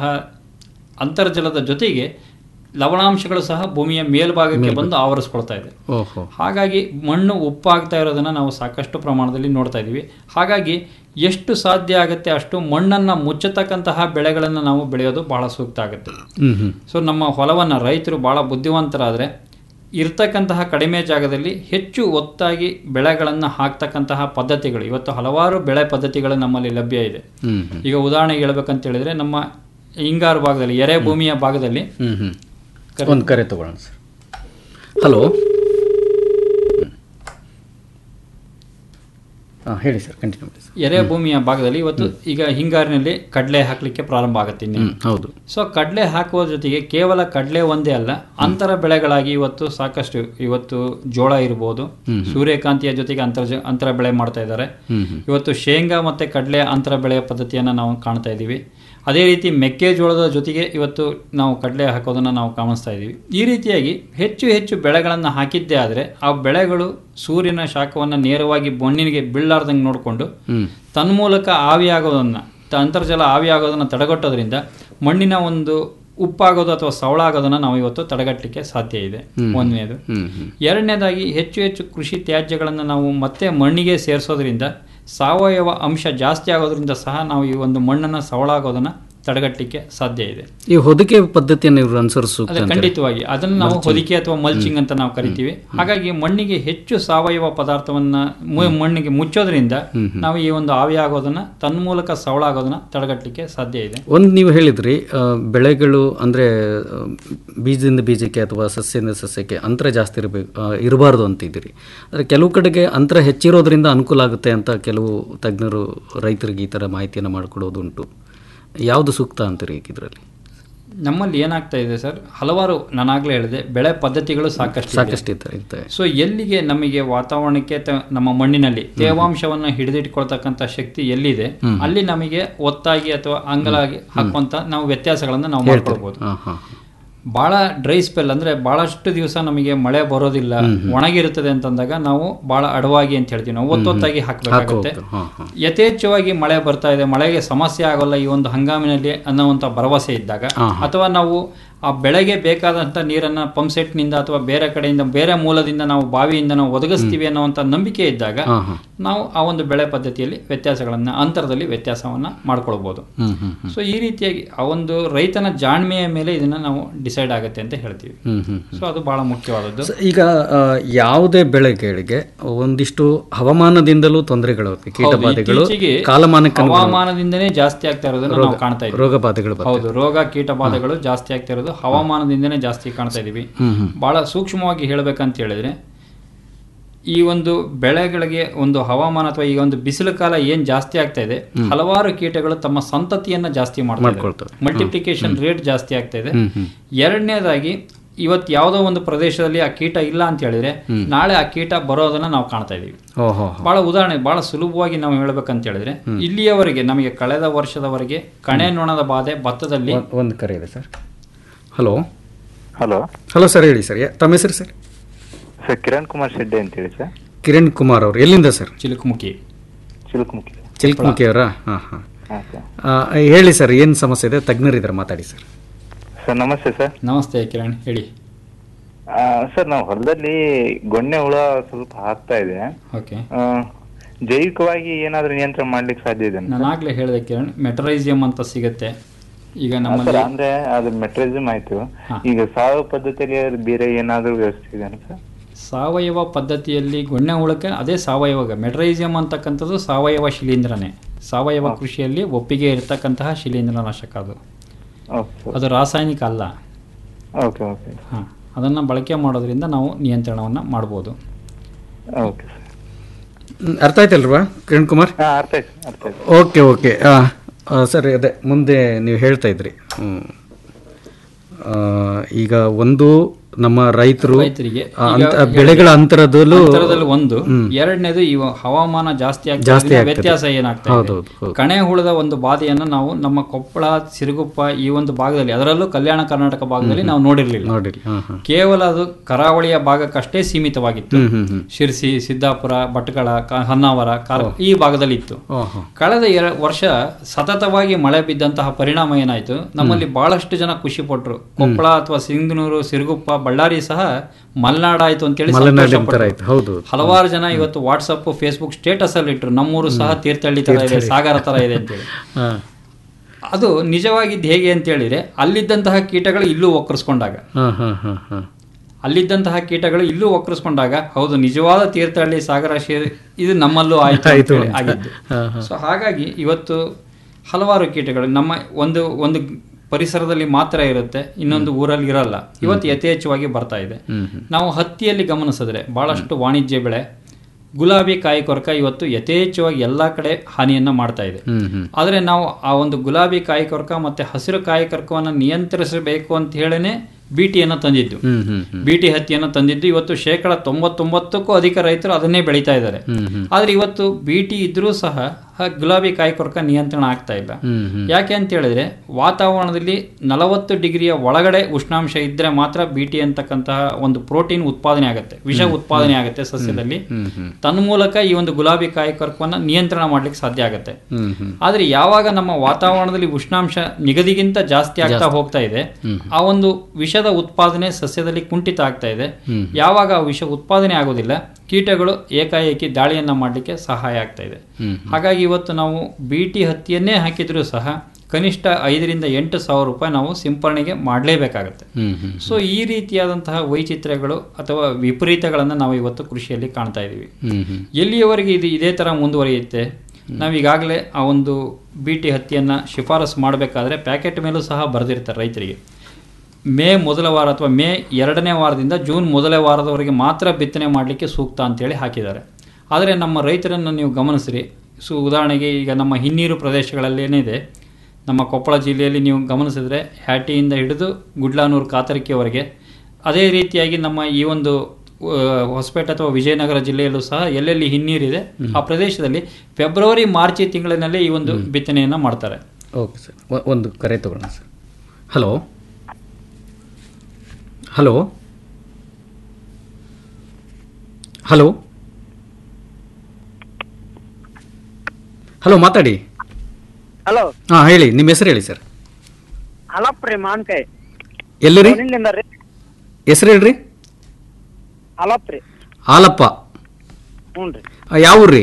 ಅಂತರ್ಜಲದ ಜೊತೆಗೆ ಲವಣಾಂಶಗಳು ಸಹ ಭೂಮಿಯ ಮೇಲ್ಭಾಗಕ್ಕೆ ಬಂದು ಆವರಿಸ್ಕೊಳ್ತಾ ಇದೆ ಓಹೋ ಹಾಗಾಗಿ ಮಣ್ಣು ಉಪ್ಪಾಗ್ತಾ ಇರೋದನ್ನ ನಾವು ಸಾಕಷ್ಟು ಪ್ರಮಾಣದಲ್ಲಿ ನೋಡ್ತಾ ಇದ್ದೀವಿ ಹಾಗಾಗಿ ಎಷ್ಟು ಸಾಧ್ಯ ಆಗುತ್ತೆ ಅಷ್ಟು ಮಣ್ಣನ್ನು ಮುಚ್ಚತಕ್ಕಂತಹ ಬೆಳೆಗಳನ್ನು ನಾವು ಬೆಳೆಯೋದು ಬಹಳ ಸೂಕ್ತ ಆಗುತ್ತೆ ಹ್ಮ್ ಹ್ಮ್ ಸೊ ನಮ್ಮ ಹೊಲವನ್ನು ರೈತರು ಬಹಳ ಬುದ್ಧಿವಂತರಾದರೆ ಇರ್ತಕ್ಕಂತಹ ಕಡಿಮೆ ಜಾಗದಲ್ಲಿ ಹೆಚ್ಚು ಒತ್ತಾಗಿ ಬೆಳೆಗಳನ್ನು ಹಾಕ್ತಕ್ಕಂತಹ ಪದ್ಧತಿಗಳು ಇವತ್ತು ಹಲವಾರು ಬೆಳೆ ಪದ್ಧತಿಗಳು ನಮ್ಮಲ್ಲಿ ಲಭ್ಯ ಇದೆ ಹ್ಮ್ ಹ್ಮ್. ಈಗ ಉದಾಹರಣೆಗೆ ಹೇಳ್ಬೇಕಂತ ಹೇಳಿದ್ರೆ ನಮ್ಮ ಹಿಂಗಾರು ಭಾಗದಲ್ಲಿ ಎರೆ ಭೂಮಿಯ ಭಾಗದಲ್ಲಿ ಹ್ಮ್ ಹ್ಮ್ ಒಂದು ಕರೆ ತಗೊಳ್ಳೋಣ ಸರ್ ಹಲೋ ಹಾಂ ಹೇಳಿ ಸರ್ ಕಂಟಿನ್ಯೂ ಮಾಡಿ ಸರ್ ಎರೆ ಭೂಮಿಯ ಭಾಗದಲ್ಲಿ ಇವತ್ತು ಈಗ ಹಿಂಗಾರಿನಲ್ಲಿ ಕಡಲೆ ಹಾಕ್ಲಿಕ್ಕೆ ಪ್ರಾರಂಭ ಆಗುತ್ತೆ ಇನ್ನೇನು. ಹ್ಮ್, ಹೌದು ಸೊ ಕಡಲೆ ಹಾಕುವ ಜೊತೆಗೆ ಕೇವಲ ಕಡಲೆ ಒಂದೇ ಅಲ್ಲ ಅಂತರ ಬೆಳೆಗಳಾಗಿ ಇವತ್ತು ಸಾಕಷ್ಟು ಇವತ್ತು ಜೋಳ ಇರ್ಬೋದು ಹ್ಮ್. ಸೂರ್ಯಕಾಂತಿಯ ಜೊತೆಗೆ ಅಂತರ ಅಂತರ ಬೆಳೆ ಮಾಡ್ತಾ ಇದ್ದಾರೆ ಹ್ಮ್ ಹ್ಮ್. ಇವತ್ತು ಶೇಂಗಾ ಮತ್ತೆ ಕಡಲೆ ಅಂತರ ಬೆಳೆಯ ಪದ್ಧತಿಯನ್ನು ನಾವು ಕಾಣ್ತಾ ಇದ್ದೀವಿ ಅದೇ ರೀತಿ ಮೆಕ್ಕೆಜೋಳದ ಜೊತೆಗೆ ಇವತ್ತು ನಾವು ಕಡಲೆ ಹಾಕೋದನ್ನು ನಾವು ಗಮನಿಸ್ತಾ ಇದ್ದೀವಿ ಈ ರೀತಿಯಾಗಿ ಹೆಚ್ಚು ಹೆಚ್ಚು ಬೆಳೆಗಳನ್ನು ಹಾಕಿದ್ದೇ ಆದರೆ ಆ ಬೆಳೆಗಳು ಸೂರ್ಯನ ಶಾಖವನ್ನು ನೇರವಾಗಿ ಮಣ್ಣಿಗೆ ಬೀಳಾರ್ದಂಗೆ ನೋಡಿಕೊಂಡು ಹ್ಮ್. ತನ್ಮೂಲಕ ಆವಿಯಾಗೋದನ್ನು ತ- ಅಂತರ್ಜಲ ಆವಿಯಾಗೋದನ್ನು ತಡೆಗಟ್ಟೋದ್ರಿಂದ ಮಣ್ಣಿನ ಒಂದು ಉಪ್ಪಾಗೋದು ಅಥವಾ ಸವಳಾಗೋದನ್ನ ನಾವು ಇವತ್ತು ತಡೆಗಟ್ಟಲಿಕ್ಕೆ ಸಾಧ್ಯ ಇದೆ ಹ್ಮ್. ಒಂದನೇದು ಹ್ಮ್, ಹ್ಮ್. ಎರಡನೇದಾಗಿ ಹೆಚ್ಚು ಹೆಚ್ಚು ಕೃಷಿ ತ್ಯಾಜ್ಯಗಳನ್ನು ನಾವು ಮತ್ತೆ ಮಣ್ಣಿಗೆ ಸೇರಿಸೋದ್ರಿಂದ ಸಾವಯವ ಅಂಶ ಜಾಸ್ತಿ ಆಗೋದ್ರಿಂದ ಸಹ ನಾವು ಈ ಒಂದು ಮಣ್ಣನ್ನು ಸವಳಾಗೋದನ್ನ ತಡೆಗಟ್ಟಲಿಕ್ಕೆ ಸಾಧ್ಯ ಇದೆ ಈ ಹೊದಿಕೆ ಪದ್ಧತಿಯನ್ನು ಇವರು ಅನುಸರಿಸ ಅದೇ ಖಂಡಿತವಾಗಿ ಅದನ್ನು ನಾವು ಹೊದಿಕೆ ಅಥವಾ ಮಲ್ಚಿಂಗ್ ಅಂತ ನಾವು ಕರಿತೀವಿ ಹಾಗಾಗಿ ಮಣ್ಣಿಗೆ ಹೆಚ್ಚು ಸಾವಯವ ಪದಾರ್ಥವನ್ನ ಮು- ಮಣ್ಣಿಗೆ ಮುಚ್ಚೋದ್ರಿಂದ ಹ್ಮ್, ಹ್ಮ್. ನಾವು ಈ ಒಂದು ಆವಿ ಆಗೋದನ್ನ ತನ್ಮೂಲಕ ಸವಳಾಗೋದನ್ನ ತಡೆಗಟ್ಟಲಿಕ್ಕೆ ಸಾಧ್ಯ ಇದೆ ಒಂದು ನೀವು ಹೇಳಿದ್ರಿ ಆ, ಬೆಳೆಗಳು ಅಂದರೆ ಬೀಜದಿಂದ ಬೀಜಕ್ಕೆ ಅಥವಾ ಸಸ್ಯದಿಂದ ಸಸ್ಯಕ್ಕೆ ಅಂತರ ಜಾಸ್ತಿ ಇರಬೇಕು ಇರಬಾರ್ದು ಅಂತಿದ್ದೀರಿ ಆದರೆ ಕೆಲವು ಕಡೆಗೆ ಅಂತರ ಹೆಚ್ಚಿರೋದ್ರಿಂದ ಅನುಕೂಲ ಆಗುತ್ತೆ ಅಂತ ಕೆಲವು ತಜ್ಞರು ರೈತರಿಗೆ ಈ ಥರ ಮಾಹಿತಿಯನ್ನು ಮಾಡಿಕೊಡೋದುಂಟು ಯಾವುದು ಸೂಕ್ತ ಅಂತೀರಿ ಇದರಲ್ಲಿ ನಮ್ಮಲ್ಲಿ ಏನಾಗ್ತಾ ಇದೆ ಸರ್ ಹಲವಾರು ನಾನಾಗಲೇ ಹೇಳಿದೆ ಬೆಳೆ ಪದ್ಧತಿಗಳು ಸಾಕಷ್ಟು ಇದೆ. ಸಾಕಷ್ಟು ಇರ್ತವೆ ಇರ್ತವೆ ಸೊ ಎಲ್ಲಿಗೆ ನಮಗೆ ವಾತಾವರಣಕ್ಕೆ ತ- ನಮ್ಮ ಮಣ್ಣಿನಲ್ಲಿ ತೇವಾಂಶವನ್ನು ಹಿಡಿದಿಟ್ಕೊಳ್ತಕ್ಕಂಥ ಶಕ್ತಿ ಎಲ್ಲಿದೆ ಹ್ಮ್. ಅಲ್ಲಿ ನಮಗೆ ಒತ್ತಾಗಿ ಅಥವಾ ಅಂಗಲಾಗಿ ಹಾಕುವಂತ ನಾವು ವ್ಯತ್ಯಾಸಗಳನ್ನು ನಾವು ಹೇಳ್ತೀರಿ ಮಾಡ್ಕೊಳ್ಬಹುದು ಹಾಂ ಹಾಂ ಬಹಳ ಡ್ರೈ ಸ್ಪೆಲ್ ಅಂದ್ರೆ ಬಹಳಷ್ಟು ದಿವಸ ನಮಗೆ ಮಳೆ ಬರೋದಿಲ್ಲ ಹ್ಮ್, ಹ್ಮ್. ಒಣಗಿರುತ್ತದೆ ಅಂತಂದಾಗ ನಾವು ಬಹಳ ಅಡವಾಗಿ ಅಂತ ಹೇಳ್ತೀವಿ ನಾವು ಒತ್ತೊತ್ತಾಗಿ ಹಾಕಬೇಕಾಗುತ್ತೆ ಹಾಕು, ಹಾಂ, ಹಾಂ. ಯಥೇಚ್ಛವಾಗಿ ಮಳೆ ಬರ್ತಾ ಇದೆ ಮಳೆಗೆ ಸಮಸ್ಯೆ ಆಗೋಲ್ಲ ಈ ಒಂದು ಹಂಗಾಮಿನಲ್ಲಿ ಅನ್ನುವಂಥ ಭರವಸೆ ಇದ್ದಾಗ ಹಾಂ, ಹಾಂ. ಅಥವಾ ನಾವು ಆ ಬೆಳೆಗೆ ಬೇಕಾದಂಥ ನೀರನ್ನು ಪಂಪ್ ಸೆಟ್ನಿಂದ ಅಥವಾ ಬೇರೆ ಕಡೆಯಿಂದ ಬೇರೆ ಮೂಲದಿಂದ ನಾವು ಬಾವಿಯಿಂದ ನಾವು ಒದಗಿಸ್ತೀವಿ ಅನ್ನುವಂಥ ನಂಬಿಕೆ ಇದ್ದಾಗ ಹಾಂ, ಹಾಂ. ನಾವು ಆ ಒಂದು ಬೆಳೆ ಪದ್ಧತಿಯಲ್ಲಿ ವ್ಯತ್ಯಾಸಗಳನ್ನು ಅಂತರದಲ್ಲಿ ವ್ಯತ್ಯಾಸವನ್ನು ಮಾಡ್ಕೊಳ್ಬೋದು ಹ್ಮ್, ಹ್ಮ್, ಹ್ಮ್. ಸೊ ಈ ರೀತಿಯಾಗಿ ಆ ಒಂದು ರೈತನ ಜಾಣ್ಮೆಯ ಮೇಲೆ ಇದನ್ನ ನಾವು ಡಿಸೈಡ್ ಆಗುತ್ತೆ ಅಂತ ಹೇಳ್ತೀವಿ ಹ್ಮ್, ಹ್ಮ್, ಸೊ ಅದು ಬಹಳ ಮುಖ್ಯವಾದದ್ದು ಸ- ಈಗ ಆ, ಯಾವುದೇ ಬೆಳೆಗಳಿಗೆ ಒಂದಿಷ್ಟು ಹವಾಮಾನದಿಂದಲೂ ತೊಂದರೆಗಳಾಗುತ್ತೆ ಹೌದು, ಕೀಟಬಾಧೆಗಳು ಇತ್ತೀಚೆಗೆ ಕಾಲಮಾನಕ್ಕೆ ಅನುಗುಣ- ಹವಾಮಾನದಿಂದನೇ ಜಾಸ್ತಿ ಆಗ್ತಾ ಇರೋದನ್ನ ರೋಗ- ನಾವು ಕಾಣ್ತಾ ಇದ್ದೀವಿ ರೋಗ ಬಾಧೆಗಳು ಬರ್ತವೆ. ಹೌದು ರೋಗ ಕೀಟ ಬಾಧೆಗಳು ಜಾಸ್ತಿ ಆಗ್ತಾ ಇರೋದು ಹವಾಮಾನದಿಂದನೇ ಜಾಸ್ತಿ ಕಾಣ್ತಾ ಇದೀವಿ ಹ್ಮ್, ಹ್ಮ್. ಬಹಳ ಸೂಕ್ಷ್ಮವಾಗಿ ಹೇಳ್ಬೇಕಂತ ಹೇಳಿದ್ರೆ ಈ ಒಂದು ಬೆಳೆಗಳಿಗೆ ಒಂದು ಹವಾಮಾನ ಅಥವಾ ಈಗ ಒಂದು ಬಿಸಿಲು ಕಾಲ ಏನ್ ಜಾಸ್ತಿ ಆಗ್ತಾ ಇದೆ ಹ್ಮ್. ಹಲವಾರು ಕೀಟಗಳು ತಮ್ಮ ಸಂತತಿಯನ್ನ ಜಾಸ್ತಿ ಮಾಡ್ಕೊಳ್ತವೆ. ಮಾಡ್ಕೊಳ್ತವೆ ಮಲ್ಟಿಪ್ಲಿಕೇಶನ್ ಹ್ಮ್. ರೇಟ್ ಜಾಸ್ತಿ ಆಗ್ತಾ ಇದೆ ಹ್ಮ್, ಹ್ಮ್. ಎರಡನೇದಾಗಿ ಇವತ್ತು ಯಾವುದೋ ಒಂದು ಪ್ರದೇಶದಲ್ಲಿ ಆ ಕೀಟ ಇಲ್ಲ ಅಂತ ಹೇಳಿದ್ರೆ ಹ್ಮ್. ನಾಳೆ ಆ ಕೀಟ ಬರೋದನ್ನ ನಾವು ಕಾಣ್ತಾ ಇದೀವಿ ಓಹೋ ಬಹಳ ಉದಾಹರಣೆ ಬಹಳ ಸುಲಭವಾಗಿ ನಾವು ಹೇಳ್ಬೇಕಂತ ಹೇಳಿದ್ರೆ ಹ್ಮ್. ಇಲ್ಲಿಯವರೆಗೆ ನಮಗೆ ಕಳೆದ ವರ್ಷದವರೆಗೆ ಕಣೆ ನೊಣದ ಬಾಧೆ ಭತ್ತದಲ್ಲಿ ಒಂದ್- ಒಂದು ಕರೆ ಇದೆ sir hello hello hello sir ಹೇಳಿ ಸರ್ ಯಾ- ತಮ್ಮ ಹೆಸರು ಸರ್ ಸರ್ ಕಿರಣ್ ಕುಮಾರ್ ಶೆಡ್ಡೆ ಅಂತೇಳಿ ಸರ್ ಕಿರಣ್ ಕುಮಾರ್ ಅವರು ಎಲ್ಲಿಂದ ಸರ್ ಚಿಲುಕುಮುಖಿ ಚಿಲುಕುಮುಖಿ ಚಿಲ್ಕಮುಖಿ ಅವರಾ ಹಾಂ ಹಾಂ ಹಾಂ ಸರ್ ಹೇಳಿ ಸರ್ ಏನು ಸಮಸ್ಯೆ ಇದೆ ತಜ್ಞರಿದ್ದಾರೆ ಮಾತಾಡಿ ಸರ್ ಸರ್ ನಮಸ್ತೆ ಸರ್ ನಮಸ್ತೆ ಕಿರಣ್ ಹೇಳಿ ಆ, ಸರ್ ನಾವು ಹೊಲದಲ್ಲಿ ಗೊಣ್ಣೆ ಹುಳ ಸ್ವಲ್ಪ ಹಾಕ್ತಾ ಇದೆ ಓಕೆ ಆ, ಜೈವಿಕವಾಗಿ ಏನಾದ್ರೂ ನಿಯಂತ್ರಣ ಮಾಡ್ಲಿಕ್ಕೆ ಸಾಧ್ಯ ಇದೆ ನಾನು ಆಗ್ಲೇ ಹೇಳಿದೆ ಕಿರಣ್ ಮೆಟರೈಸಿಯಂ ಅಂತ ಸಿಗುತ್ತೆ ಈಗ ನಮ್ಮಲ್ಲಿ ಅಂದ್ರೆ ಅದು ಮೆಟ್ರಿಸಮ್ ಆಯ್ತು ಈಗ ಸಾವಯವ ಪದ್ಧತಿಯಲ್ಲಿ ಅದು ಬೇರೆ ಏನಾದ್ರೂ ವ್ಯವಸ್ಥೆ ಇದೆ ಸರ್ ಸಾವಯವ ಪದ್ಧತಿಯಲ್ಲಿ ಗೊಣ್ಣೆ ಹುಳಕ್ಕೆ ಅದೇ ಸಾವಯವ ಮೆಟ್ರೈಸಿಯಂ ಅಂತಕ್ಕಂಥದ್ದು ಸಾವಯವ ಶಿಲೀಂಧ್ರನೇ ಸಾವಯವ ಕೃಷಿಯಲ್ಲಿ ಒಪ್ಪಿಗೆ ಇರತಕ್ಕಂತಹ ಶಿಲೀಂಧ್ರನಾಶಕ ಅದು ಅದು ರಾಸಾಯನಿಕ ಅಲ್ಲ ಓಕೆ ಓಕೆ ಹಾಂ ಅದನ್ನು ಬಳಕೆ ಮಾಡೋದ್ರಿಂದ ನಾವು ನಿಯಂತ್ರಣವನ್ನು ಮಾಡ್ಬೋದು ಓಕೆ ಹ್ಮ್, ಅರ್ಥ ಆಯ್ತಲ್ವಾ ಕಿರಣ್ ಕುಮಾರ್ ಹಾ ಅರ್ಥ ಆಯ್ತು ಅರ್ಥ ಆಯ್ತು ಓಕೆ ಓಕೆ ಸರ್ ಅದೇ ಮುಂದೆ ನೀವು ಹೇಳ್ತಾ ಇದ್ರಿ ಹ್ಮ್. ಆ, ಈಗ ಒಂದು ನಮ್ಮ ರೈತರು ರೈತರಿಗೆ ಆ, ಈಗ ಅಂತ- ಬೆಳೆಗಳ ಅಂತರದಲ್ಲೂ ಅಂತರದಲ್ಲಿ ಒಂದು ಹ್ಮ್. ಎರಡನೇದು ಈ ಹವಾಮಾನ ಜಾಸ್ತಿ ಜಾಸ್ತಿ ಆಗ್ತದೆ ಆಗ್ತದೆ. ವ್ಯತ್ಯಾಸ ಏನಾಗ್ತಾ ಇದೆ ಹೌದೌದು, ಹೌದು. ಕಣೆ ಹುಳದ ಒಂದು ಬಾಧೆಯನ್ನು ನಾವು ನಮ್ಮ ಕೊಪ್ಪಳ ಸಿರುಗುಪ್ಪ ಈ ಒಂದು ಭಾಗದಲ್ಲಿ ಅದರಲ್ಲೂ ಕಲ್ಯಾಣ ಕರ್ನಾಟಕ ಭಾಗದಲ್ಲಿ ಹ್ಮ್, ನಾವು ನೋಡಿರ್ಲಿಲ್ಲ ನೋಡಿರಿ ಹಾಂ ಹಾಂ ಕೇವಲ ಅದು ಕರಾವಳಿಯ ಭಾಗಕ್ಕಷ್ಟೇ ಸೀಮಿತವಾಗಿತ್ತು ಹ್ಮ್, ಹ್ಮ್, ಹ್ಮ್. ಶಿರ್ಸಿ ಸಿದ್ದಾಪುರ ಭಟ್ಕಳ ಕ- ಹೊನ್ನಾವರ ಕಾರ ಈ ಭಾಗದಲ್ಲಿ ಇತ್ತು ಓಹೋ. ಕಳೆದ ಎರ ವರ್ಷ ಸತತವಾಗಿ ಮಳೆ ಬಿದ್ದಂತಹ ಪರಿಣಾಮ ಏನಾಯ್ತು ನಮ್ಮಲ್ಲಿ ಬಹಳಷ್ಟು ಜನ ಖುಷಿ ಪಟ್ರು ಕೊಪ್ಪಳ ಅಥವಾ ಸಿಂಧನೂರು ಸಿರುಗುಪ್ಪ ಬಳ್ಳಾರಿ ಸಹ ಮಲೆನಾಡಾಯ್ತು ಅಂತೇಳಿ ಮಲೆನಾಡಿನ ಸಂತೋಷ ಥರ ಪಟ್ರು. ಆಯ್ತು, ಹೌದು. ಹಲವಾರು ಜನ ಇವತ್ತು ವಾಟ್ಸಪ್ ಫೇಸ್ಬುಕ್ ಸ್ಟೇಟಸ್ ಅಲ್ಲಿ ಇಟ್ರು ನಮ್ಮೂರು ಸಹ ಹ್ಮ್. ತೀರ್ಥಹಳ್ಳಿ ತರ ಇದೆ ತೀರ್ಥಹಳ್ಳಿ. ಸಾಗರ ತರ ಇದೆ ಅಂತೇಳಿ ಹಾಂ ಅದು ನಿಜವಾಗಿದ್ದು ಹೇಗೆ ಅಂತ ಹೇಳಿದ್ರೆ ಅಲ್ಲಿದ್ದಂತಹ ಕೀಟಗಳು ಇಲ್ಲೂ ಒಕ್ಕರಿಸ್ಕೊಂಡಾಗ ಹಾಂ ಹಾಂ ಹಾಂ ಹಾಂ ಅಲ್ಲಿದ್ದಂತಹ ಕೀಟಗಳು ಇಲ್ಲೂ ಒಕ್ಕರಿಸ್ಕೊಂಡಾಗ ಹೌದು ನಿಜವಾದ ತೀರ್ಥಹಳ್ಳಿ ಸಾಗರ ಶೇ- ಇದು ನಮ್ಮಲ್ಲೂ ಆಯ್ತು ಆಯ್ತು ಅಂತೇಳಿ ಅಂತ. ಆಗಿದ್ದು ಹಾ, ಹಾ. ಸೊ ಹಾಗಾಗಿ ಇವತ್ತು ಹಲವಾರು ಕೀಟಗಳು ನಮ್ಮ ಒಂದು ಒಂದು ಪರಿಸರದಲ್ಲಿ ಮಾತ್ರ ಇರುತ್ತೆ ಇನ್ನೊಂದು ಊರಲ್ಲಿ ಇರಲ್ಲ ಇವತ್ತು ಯಥೇಚ್ಛವಾಗಿ ಬರ್ತಾ ಇದೆ ಹ್ಮ್, ಹ್ಮ್. ನಾವು ಹತ್ತಿಯಲ್ಲಿ ಗಮನಿಸಿದ್ರೆ ಬಹಳಷ್ಟು ವಾಣಿಜ್ಯ ಬೆಳೆ ಗುಲಾಬಿ ಕಾಯಿ ಕೊರಕ ಇವತ್ತು ಯಥೇಚ್ಛವಾಗಿ ಎಲ್ಲಾ ಕಡೆ ಹಾನಿಯನ್ನ ಮಾಡ್ತಾ ಇದೆ ಹ್ಮ್, ಹ್ಮ್. ಆದರೆ ನಾವು ಆ ಒಂದು ಗುಲಾಬಿ ಕಾಯಿ ಕೊರಕ ಮತ್ತೆ ಹಸಿರು ಕಾಯಿ ಕೊರಕವನ್ನು ನಿಯಂತ್ರಿಸಬೇಕು ಅಂತ ಹೇಳೇನೆ ಬಿಟಿಯನ್ನು ತಂದಿದ್ದು ಹ್ಮ್, ಹ್ಮ್, ಹ್ಮ್. ಬಿಟಿ ಹತ್ತಿಯನ್ನು ತಂದಿದ್ದು ಇವತ್ತು ಶೇಕಡ ತೊಂಬತ್ತೊಂಬತ್ತಕ್ಕೂ ಅಧಿಕ ರೈತರು ಅದನ್ನೇ ಬೆಳೀತಾ ಇದ್ದಾರೆ ಹ್ಮ್, ಹ್ಮ್. ಆದ್ರೆ ಇವತ್ತು ಬಿಟಿ ಇದ್ರೂ ಸಹ ಆ ಗುಲಾಬಿ ಕಾಯಿ ಕೊರಕ ನಿಯಂತ್ರಣ ಆಗ್ತಾ ಇಲ್ಲ ಹ್ಮ್, ಹ್ಮ್. ಯಾಕೆ ಅಂತ ಹೇಳಿದ್ರೆ ವಾತಾವರಣದಲ್ಲಿ ನಲವತ್ತು ಡಿಗ್ರಿಯ ಒಳಗಡೆ ಉಷ್ಣಾಂಶ ಇದ್ರೆ ಮಾತ್ರ ಬಿ ಟಿ ಅಂತಕ್ಕಂತಹ ಒಂದು ಪ್ರೋಟೀನ್ ಉತ್ಪಾದನೆ ಆಗುತ್ತೆ ವಿಷ ಹ್ಮ್, ಉತ್ಪಾದನೆ ಆಗುತ್ತೆ ಸಸ್ಯದಲ್ಲಿ ಹ್ಮ್, ಹ್ಮ್. ತನ್ಮೂಲಕ ಈ ಒಂದು ಗುಲಾಬಿ ಕಾಯಿ ಕೊರಕವನ್ನು ನಿಯಂತ್ರಣ ಮಾಡ್ಲಿಕ್ಕೆ ಸಾಧ್ಯ ಆಗುತ್ತೆ ಹ್ಮ್, ಹ್ಮ್. ಆದ್ರೆ ಯಾವಾಗ ನಮ್ಮ ವಾತಾವರಣದಲ್ಲಿ ಉಷ್ಣಾಂಶ ನಿಗದಿಗಿಂತ ಜಾಸ್ತಿ ಆಗ್ತಾ ಜಾಸ್ತಿ. ಹೋಗ್ತಾ ಇದೆ ಹ್ಮ್. ಆ ಒಂದು ವಿಷದ ಉತ್ಪಾದನೆ ಸಸ್ಯದಲ್ಲಿ ಕುಂಠಿತ ಆಗ್ತಾ ಇದೆ ಹ್ಮ್. ಯಾವಾಗ ಆ ವಿಷ ಉತ್ಪಾದನೆ ಆಗೋದಿಲ್ಲ ಕೀಟಗಳು ಏಕಾಏಕಿ ದಾಳಿಯನ್ನ ಮಾಡಲಿಕ್ಕೆ ಸಹಾಯ ಆಗ್ತಾ ಇದೆ ಹ್ಮ್. ಹಾಗಾಗಿ ಇವತ್ತು ನಾವು ಬಿ ಟಿ ಹತ್ತಿಯನ್ನೇ ಹಾಕಿದ್ರೂ ಸಹ ಕನಿಷ್ಠ ಐದರಿಂದ ಎಂಟು ಸಾವಿರ ರೂಪಾಯಿ ನಾವು ಸಿಂಪರಣೆಗೆ ಮಾಡಲೇಬೇಕಾಗುತ್ತೆ ಹ್ಮ್, ಹ್ಮ್. ಸೊ ಈ ರೀತಿಯಾದಂತಹ ವೈಚಿತ್ರ್ಯಗಳು ಅಥವಾ ವಿಪರೀತಗಳನ್ನು ನಾವು ಇವತ್ತು ಕೃಷಿಯಲ್ಲಿ ಕಾಣ್ತಾ ಇದ್ದೀವಿ ಹ್ಮ್, ಹ್ಮ್. ಎಲ್ಲಿಯವರೆಗೆ ಇದು ಇದೇ ಥರ ಮುಂದುವರಿಯುತ್ತೆ ನಾವೀಗಾಗಲೇ ಆ ಒಂದು ಬಿ ಟಿ ಹತ್ತಿಯನ್ನು ಶಿಫಾರಸು ಮಾಡಬೇಕಾದ್ರೆ ಪ್ಯಾಕೆಟ್ ಮೇಲೂ ಸಹ ಬರೆದಿರ್ತಾರೆ ರೈತರಿಗೆ ಮೇ ಮೊದಲ ವಾರ ಅಥವಾ ಮೇ ಎರಡನೇ ವಾರದಿಂದ ಜೂನ್ ಮೊದಲನೇ ವಾರದವರೆಗೆ ಮಾತ್ರ ಬಿತ್ತನೆ ಮಾಡಲಿಕ್ಕೆ ಸೂಕ್ತ ಅಂತೇಳಿ ಹಾಕಿದ್ದಾರೆ ಆದರೆ ನಮ್ಮ ರೈತರನ್ನು ನೀವು ಗಮನಿಸಿರಿ ಸೊ ಉದಾಹರಣೆಗೆ ಈಗ ನಮ್ಮ ಹಿನ್ನೀರು ಪ್ರದೇಶಗಳಲ್ಲಿ ಏನಿದೆ ನಮ್ಮ ಕೊಪ್ಪಳ ಜಿಲ್ಲೆಯಲ್ಲಿ ನೀವು ಗಮನಿಸಿದ್ರೆ ಹ್ಯಾಟಿಯಿಂದ ಹಿಡಿದು ಗುಡ್ಲಾನೂರು ಕಾತರಕಿಯವರೆಗೆ ಅದೇ ರೀತಿಯಾಗಿ ನಮ್ಮ ಈ ಒಂದು ಆ, ಹೊಸಪೇಟೆ ಅಥವಾ ವಿಜಯನಗರ ಜಿಲ್ಲೆಯಲ್ಲೂ ಸಹ ಎಲ್ಲೆಲ್ಲಿ ಹಿನ್ನೀರಿದೆ ಆ ಪ್ರದೇಶದಲ್ಲಿ ಫೆಬ್ರವರಿ ಮಾರ್ಚ್ ತಿಂಗಳಿನಲ್ಲಿ ಈ ಒಂದು ಬಿತ್ತನೆಯನ್ನು ಮಾಡ್ತಾರೆ ಓಕೆ ಸರ್ ಒ- ಒಂದು ಕರೆ ತಗೊಳ್ಳೋಣ sir hello hello hello hello ಮಾತಾಡಿ ಹಲೋ ಹಾಂ ಹೇಳಿ ನಿಮ್ಮ ಹೆಸರು ಹೇಳಿ ಸರ್ ಹಲಪ್ರಿ ಮಾನ್ಕಾಯಿ ಎಲ್ಲಿರಿ ನಿಲ್ಲಿಂದ ರೀ ಹೆಸರು ಹೇಳ್ರಿ ಹಲಪ್ರಿ ಆಲಪ್ಪ ಹ್ಞೂ ರೀ ಆ, ಯಾವ ಊರ್ರಿ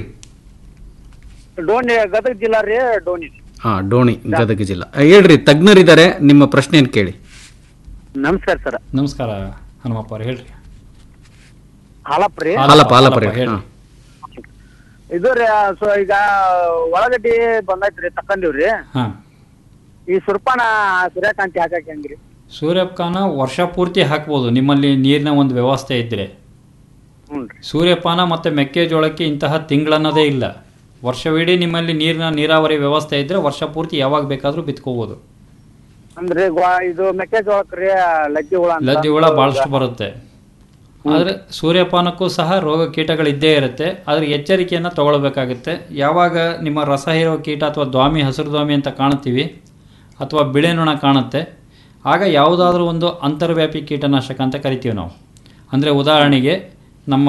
ಡೋಣಿ ಗದಗ ಜಿಲ್ಲಾ ರೀ ಡೋಣಿ ಹಾಂ ಡೋಣಿ ಗದಗ ಜಿಲ್ಲಾ ಆ, ಹೇಳ್ರಿ ತಜ್ಞರಿದ್ದಾರೆ ನಿಮ್ಮ ಪ್ರಶ್ನೆಯನ್ನು ಕೇಳಿ ನಮಸ್ಕಾರ ಸರ್ ನಮಸ್ಕಾರ ಹನುಮಪ್ಪ ಅವ್ರು ಹೇಳ್ರಿ ಹಲಪ್ರಿ ಹಾಲಪ್ಪ ಹಾಲಪ್ಪ ರೀ ಹೇಳ್ರಿ. ಹಾಂ ಇದು ರೀ ಸೊ ಈಗ ಒಳಗಡ್ಡಿ ಬಂದೈತ್ರಿ ತಕೊಂಡೀವ್ರಿ ಹಾಂ ಈ ಸುರ್ಪಾನ ಸೂರ್ಯಕಾಂತಿ ಹಾಕಕ್ ಹೆಂಗ್ರಿ ಸೂರ್ಯಪಾನ ವರ್ಷ ಪೂರ್ತಿ ಹಾಕ್ಬೋದು ನಿಮ್ಮಲ್ಲಿ ನೀರಿನ ಒಂದು ವ್ಯವಸ್ಥೆ ಇದ್ದರೆ ಸೂರ್ಯಪಾನ ಮತ್ತು ಮೆಕ್ಕೆಜೋಳಕ್ಕೆ ಇಂತಹ ತಿಂಗಳನ್ನೋದೇ ಇಲ್ಲ ವರ್ಷವಿಡೀ ನಿಮ್ಮಲ್ಲಿ ನೀರಿನ ನೀರಾವರಿ ವ್ಯವಸ್ಥೆ ಇದ್ದರೆ ವರ್ಷ ಪೂರ್ತಿ ಯಾವಾಗ ಬೇಕಾದರೂ ಬಿತ್ಕೋಬೋದು ಅಂದ್ರೆ ಗ್ವಾ- ಇದು ಮೆಕ್ಕೆಜೋಳಕ್ ರೀ ಲದ್ದಿ ಹುಳ ಅಂತ ಲದ್ದಿ ಹುಳ ಭಾಳಷ್ಟು ಬರುತ್ತೆ ಆದರೆ ಸೂರ್ಯಪಾನಕ್ಕೂ ಸಹ ರೋಗ ಕೀಟಗಳು ಇದ್ದೇ ಇರುತ್ತೆ ಆದರೆ ಎಚ್ಚರಿಕೆಯನ್ನು ತಗೊಳ್ಬೇಕಾಗುತ್ತೆ ಯಾವಾಗ ನಿಮ್ಮ ರಸ ಹೀರೋ ಕೀಟ ಅಥವಾ ದ್ವಾಮಿ ಹಸಿರು ದ್ವಾಮಿ ಅಂತ ಕಾಣ್ತೀವಿ ಅಥವಾ ಬಿಳೆ ನೊಣ ಕಾಣುತ್ತೆ ಆಗ ಯಾವುದಾದ್ರೂ ಒಂದು ಅಂತರ್ವ್ಯಾಪಿ ಕೀಟನಾಶಕ ಅಂತ ಕರಿತೀವಿ ನಾವು ಅಂದರೆ ಉದಾಹರಣೆಗೆ ನಮ್ಮ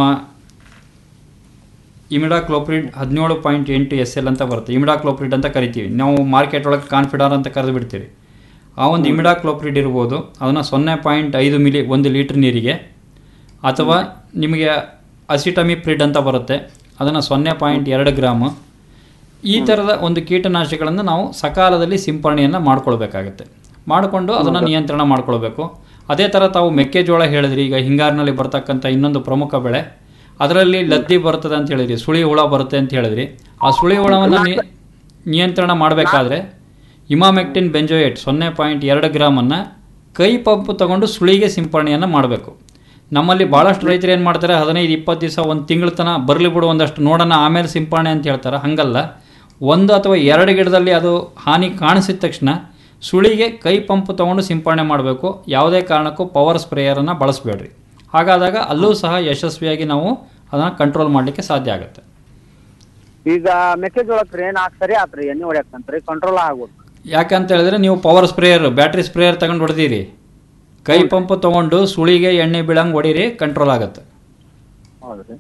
ಇಮಿಡಾಕ್ಲೋಪ್ರಿಡ್ ಹದಿನೇಳು ಪಾಯಿಂಟ್ ಎಂಟು ಎಸ್ ಎಲ್ ಅಂತ ಬರುತ್ತೆ ಇಮಿಡಾಕ್ಲೋಪ್ರಿಡ್ ಅಂತ ಕರಿತೀವಿ ನಾವು ಮಾರ್ಕೆಟ್ ಒಳಗೆ ಕಾನ್ಫಿಡಾರ್ ಅಂತ ಕರೆದು ಬಿಡ್ತೀವಿ ಆ ಒಂದು ಇಮಿಡಾಕ್ಲೋಪ್ರಿಡ್ ಇರ್ಬೋದು ಅದನ್ನು ಸೊನ್ನೆ ಪಾಯಿಂಟ್ ಐದು ಮಿಲಿ ಒಂದು ಲೀಟ್ರ್ ನೀರಿಗೆ ಅಥವಾ ನಿಮಗೆ ಅಸಿಟಮಿಪ್ರಿಡ್ ಅಂತ ಬರುತ್ತೆ ಅದನ್ನು ಸೊನ್ನೆ ಪಾಯಿಂಟ್ ಎರಡು ಗ್ರಾಮು ಈ ಥರದ ಒಂದು ಕೀಟನಾಶಕಗಳನ್ನು ನಾವು ಸಕಾಲದಲ್ಲಿ ಸಿಂಪರಣೆಯನ್ನು ಮಾಡ್ಕೊಳ್ಬೇಕಾಗತ್ತೆ ಮಾಡಿಕೊಂಡು ಅದನ್ನು ನಿಯಂತ್ರಣ ಮಾಡ್ಕೊಳ್ಬೇಕು ಅದೇ ಥರ ತಾವು ಮೆಕ್ಕೆಜೋಳ ಹೇಳಿದ್ರಿ ಈಗ ಹಿಂಗಾರಿನಲ್ಲಿ ಬರ್ತಕ್ಕಂಥ ಇನ್ನೊಂದು ಪ್ರಮುಖ ಬೆಳೆ ಅದರಲ್ಲಿ ಲದ್ದಿ ಬರ್ತದೆ ಅಂತ ಹೇಳಿದ್ರಿ ಸುಳಿ ಹುಳ ಬರುತ್ತೆ ಅಂತ ಹೇಳಿದ್ರಿ ಆ ಸುಳಿ ಹುಳವನ್ನು ನಿ- ನಿಯಂತ್ರಣ ಮಾಡಬೇಕಾದ್ರೆ ಇಮಾಮೆಕ್ಟಿನ್ ಬೆಂಜೋಯೇಟ್ ಸೊನ್ನೆ ಪಾಯಿಂಟ್ ಎರಡು ಗ್ರಾಮನ್ನು ಕೈ ಪಂಪು ತಗೊಂಡು ಸುಳಿಗೆ ಸಿಂಪರಣೆಯನ್ನು ಮಾಡಬೇಕು ನಮ್ಮಲ್ಲಿ ಭಾಳಷ್ಟು ರೈತರು ಏನು ಮಾಡ್ತಾರೆ ಹದಿನೈದು ಇಪ್ಪತ್ತು ದಿವಸ ಒಂದು ತಿಂಗಳ ತನಕ ಬರಲಿ ಬಿಡು ಒಂದಷ್ಟು ನೋಡೋಣ ಆಮೇಲೆ ಸಿಂಪರಣೆ ಅಂತ ಹೇಳ್ತಾರೆ ಹಾಗಲ್ಲ ಒಂದು ಅಥವಾ ಎರಡು ಗಿಡದಲ್ಲಿ ಅದು ಹಾನಿ ಕಾಣಿಸಿದ ತಕ್ಷಣ ಸುಳಿಗೆ ಕೈ ಪಂಪ್ ತೊಗೊಂಡು ಸಿಂಪರಣೆ ಮಾಡಬೇಕು ಯಾವುದೇ ಕಾರಣಕ್ಕೂ ಪವರ್ ಸ್ಪ್ರೇಯರನ್ನು ಬಳಸಬೇಡ್ರಿ ಹಾಗಾದಾಗ ಅಲ್ಲೂ ಸಹ ಯಶಸ್ವಿಯಾಗಿ ನಾವು ಅದನ್ನು ಕಂಟ್ರೋಲ್ ಮಾಡಲಿಕ್ಕೆ ಸಾಧ್ಯ ಆಗುತ್ತೆ ಈಗ ಮೆಕ್ಕೆಜೋಳಕ್ ರೀ ನಾಲ್ಕು ಸರಿ ಆತ್ರಿ ಎಣ್ಣೆ ಹೊಡ್ಯಾಕಂತ್ರಿ ಕಂಟ್ರೋಲ್ ಆಗ್ಬೋದು ಯಾಕಂತ ಹೇಳಿದ್ರೆ ನೀವು ಪವರ್ ಸ್ಪ್ರೇಯರ್ ಬ್ಯಾಟ್ರಿ ಸ್ಪ್ರೇಯರ್ ತಗೊಂಡು ಹೊಡೆದಿರಿ ಕೈ ಪಂಪ್ ತೊಗೊಂಡು ಸುಳಿಗೆ ಎಣ್ಣೆ ಬೀಳಂಗೆ ಹೊಡೀರಿ ಕಂಟ್ರೋಲ್ ಆಗುತ್ತೆ ಹೌದ್ರಿ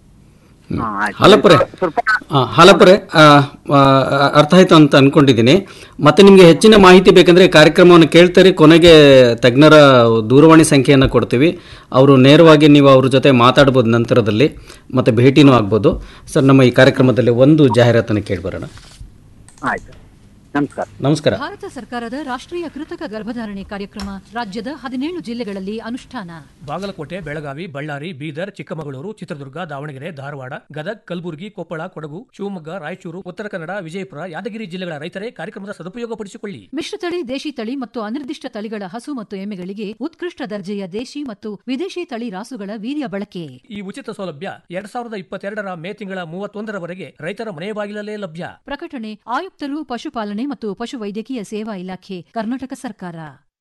ಹಾಲಪ್ಪರೆ ಹಾಂ ಹಾಲಪ್ಪರೆ ಆ, ಆ, ಅರ್ಥ ಆಯ್ತು ಅಂತ ಅನ್ಕೊಂಡಿದ್ದೀನಿ ಮತ್ತೆ ನಿಮಗೆ ಹೆಚ್ಚಿನ ಮಾಹಿತಿ ಬೇಕಂದ್ರೆ ಕಾರ್ಯಕ್ರಮವನ್ನು ಕೇಳ್ತಾರೆ ಕೊನೆಗೆ ತಜ್ಞರ ದೂರವಾಣಿ ಸಂಖ್ಯೆಯನ್ನು ಕೊಡ್ತೀವಿ ಅವರು ನೇರವಾಗಿ ನೀವು ಅವ್ರ ಜೊತೆ ಮಾತಾಡ್ಬೋದು ನಂತರದಲ್ಲಿ ಮತ್ತೆ ಭೇಟಿನೂ ಆಗ್ಬೋದು ಸರ್ ನಮ್ಮ ಈ ಕಾರ್ಯಕ್ರಮದಲ್ಲಿ ಒಂದು ಜಾಹೀರಾತನ್ನು ಕೇಳಿಬರೋಣ ಆಯ್ತು ನಮಸ್ಕಾರ ನಮಸ್ಕಾರ ಭಾರತ ಸರ್ಕಾರದ ರಾಷ್ಟ್ರೀಯ ಕೃತಕ ಗರ್ಭಧಾರಣೆ ಕಾರ್ಯಕ್ರಮ ರಾಜ್ಯದ ಹದಿನೇಳು ಜಿಲ್ಲೆಗಳಲ್ಲಿ ಅನುಷ್ಠಾನ ಬಾಗಲಕೋಟೆ ಬೆಳಗಾವಿ ಬಳ್ಳಾರಿ ಬೀದರ್ ಚಿಕ್ಕಮಗಳೂರು ಚಿತ್ರದುರ್ಗ ದಾವಣಗೆರೆ ಧಾರವಾಡ ಗದಗ್ ಕಲಬುರಗಿ ಕೊಪ್ಪಳ ಕೊಡಗು ಶಿವಮೊಗ್ಗ ರಾಯಚೂರು ಉತ್ತರ ಕನ್ನಡ ವಿಜಯಪುರ ಯಾದಗಿರಿ ಜಿಲ್ಲೆಗಳ ರೈತರೇ ಕಾರ್ಯಕ್ರಮದ ಸದುಪಯೋಗಪಡಿಸಿಕೊಳ್ಳಿ ಮಿಶ್ರತಳಿ ದೇಶಿ ತಳಿ ಮತ್ತು ಅನಿರ್ದಿಷ್ಟ ತಳಿಗಳ ಹಸು ಮತ್ತು ಎಮ್ಮೆಗಳಿಗೆ ಉತ್ಕೃಷ್ಟ ದರ್ಜೆಯ ದೇಶಿ ಮತ್ತು ವಿದೇಶಿ ತಳಿ ರಾಸುಗಳ ವೀರ್ಯ ಬಳಕೆ ಈ ಉಚಿತ ಸೌಲಭ್ಯ ಎರಡ್ ಸಾವಿರದ ಇಪ್ಪತ್ತೆರಡರ ಮೇ ತಿಂಗಳ ಮೂವತ್ತೊಂದರವರೆಗೆ ರೈತರ ಮನೆ ಬಾಗಿಲಲ್ಲೇ ಲಭ್ಯ ಪ್ರಕಟಣೆ ಆಯುಕ್ತರು ಪಶುಪಾಲನೆ ಮತ್ತು ಪಶುವೈದ್ಯಕೀಯ ಸೇವಾ ಇಲಾಖೆ ಕರ್ನಾಟಕ ಸರ್ಕಾರ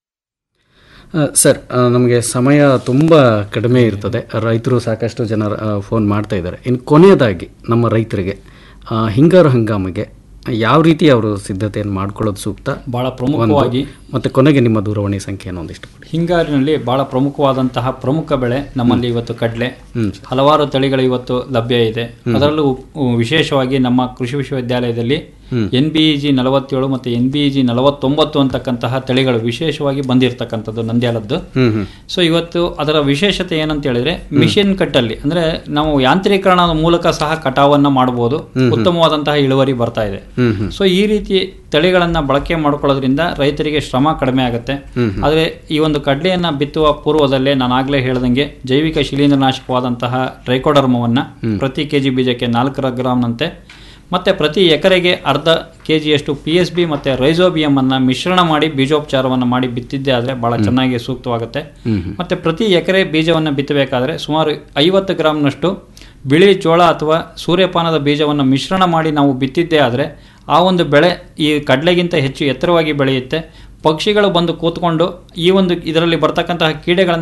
ಆ, ಸರ್ ಆ, ನಮಗೆ ಸಮಯ ತುಂಬ ಕಡಿಮೆ ಇರ್ತದೆ ರೈತರು ಸಾಕಷ್ಟು ಜನ ಫೋನ್ ಮಾಡ್ತಾ ಇದ್ದಾರೆ ಇನ್ನು ಕೊನೆಯದಾಗಿ ನಮ್ಮ ರೈತರಿಗೆ ಆ, ಹಿಂಗಾರು ಹಂಗಾಮಿಗೆ ಯಾವ ರೀತಿ ಅವರು ಸಿದ್ಧತೆಯನ್ನು ಮಾಡ್ಕೊಳ್ಳೋದು ಸೂಕ್ತ ಬಹಳ ಪ್ರಮುಖವಾಗಿ ಒಂದು, ಮತ್ತೆ ಕೊನೆಗೆ ನಿಮ್ಮ ದೂರವಾಣಿ ಸಂಖ್ಯೆಯನ್ನು ಒಂದಿಷ್ಟು ಕೊಡಿ ಹಿಂಗಾರಿನಲ್ಲಿ ಬಹಳ ಪ್ರಮುಖವಾದಂತಹ ಪ್ರಮುಖ ಬೆಳೆ ನಮ್ಮಲ್ಲಿ ಇವತ್ತು ಕಡಲೆ ಹ್ಮ್. ಹಲವಾರು ತಳಿಗಳು ಇವತ್ತು ಲಭ್ಯ ಇದೆ ಹ್ಮ್. ಅದರಲ್ಲೂ ಉ- ವಿಶೇಷವಾಗಿ ನಮ್ಮ ಕೃಷಿ ವಿಶ್ವವಿದ್ಯಾಲಯದಲ್ಲಿ ಹ್ಮ್. ಎನ್ ಬಿ ಜಿ ನಲವತ್ತೇಳು ಮತ್ತು ಎನ್ ಬಿ ಜಿ ನಲವತ್ತೊಂಬತ್ತು ಅಂತಕ್ಕಂತಹ ತಳಿಗಳು ವಿಶೇಷವಾಗಿ ಬಂದಿರತಕ್ಕಂಥದ್ದು ನಂದ್ಯಾಲದ್ದು ಹ್ಮ್ ಹ್ಮ್ ಸೊ ಇವತ್ತು ಅದರ ವಿಶೇಷತೆ ಏನಂತ ಹೇಳಿದ್ರೆ ಮಿಷಿನ್ ಕಟ್ಟಲ್ಲಿ ಅಂದ್ರೆ ನಾವು ಯಾಂತ್ರೀಕರಣದ ಮೂಲಕ ಸಹ ಕಟಾವನ್ನ ಮಾಡಬಹುದು ಹ್ಮ್. ಉತ್ತಮವಾದಂತಹ ಇಳುವರಿ ಬರ್ತಾ ಇದೆ ಹ್ಮ್ ಹ್ಮ್. ಸೊ ಈ ರೀತಿ ತಳಿಗಳನ್ನ ಬಳಕೆ ಮಾಡ್ಕೊಳ್ಳೋದ್ರಿಂದ ರೈತರಿಗೆ ಶ್ರಮ ಕಡಿಮೆ ಆಗುತ್ತೆ ಹ್ಮ್ ಹ್ಮ್. ಆದರೆ ಈ ಒಂದು ಕಡಲೆಯನ್ನ ಬಿತ್ತುವ ಪೂರ್ವದಲ್ಲೇ ನಾನು ಆಗ್ಲೇ ಹೇಳ್ದಂಗೆ ಜೈವಿಕ ಶಿಲೀಂಧ್ರನಾಶಕವಾದಂತಹ ಟ್ರೈಕೋಡರ್ಮವನ್ನ ಹ್ಮ್. ಪ್ರತಿ ಕೆಜಿ ಬೀಜಕ್ಕೆ ನಾಲ್ಕರ ಗ್ರಾಮ್ನಂತೆ ಮತ್ತೆ ಪ್ರತಿ ಎಕರೆಗೆ ಅರ್ಧ ಕೆ ಜಿಯಷ್ಟು ಪಿ ಎಸ್ ಬಿ ಮತ್ತು ರೈಸೋಬಿಯಂ ಅನ್ನ ಮಿಶ್ರಣ ಮಾಡಿ ಬೀಜೋಪಚಾರವನ್ನು ಮಾಡಿ ಬಿತ್ತಿದ್ದೇ ಆದರೆ ಬಹಳ ಹ್ಮ್. ಚೆನ್ನಾಗಿ ಸೂಕ್ತವಾಗುತ್ತೆ ಹ್ಮ್ ಹ್ಮ್. ಮತ್ತು ಪ್ರತಿ ಎಕರೆ ಬೀಜವನ್ನು ಬಿತ್ತಬೇಕಾದ್ರೆ ಸುಮಾರು ಐವತ್ತು ಗ್ರಾಮ್ನಷ್ಟು ಬಿಳಿ ಜೋಳ ಅಥವಾ ಸೂರ್ಯಪಾನದ ಬೀಜವನ್ನು ಮಿಶ್ರಣ ಮಾಡಿ ನಾವು ಬಿತ್ತಿದ್ದೇ ಆದರೆ ಆ ಒಂದು ಬೆಳೆ ಈ ಕಡಲೆಗಿಂತ ಹೆಚ್ಚು ಎತ್ತರವಾಗಿ ಬೆಳೆಯುತ್ತೆ ಪಕ್ಷಿಗಳು ಬಂದು ಕೂತ್ಕೊಂಡು ಈ ಒಂದು ಇದರಲ್ಲಿ ಬರ್ತಕ್ಕಂತಹ ಕೀಡೆಗಳನ್ನು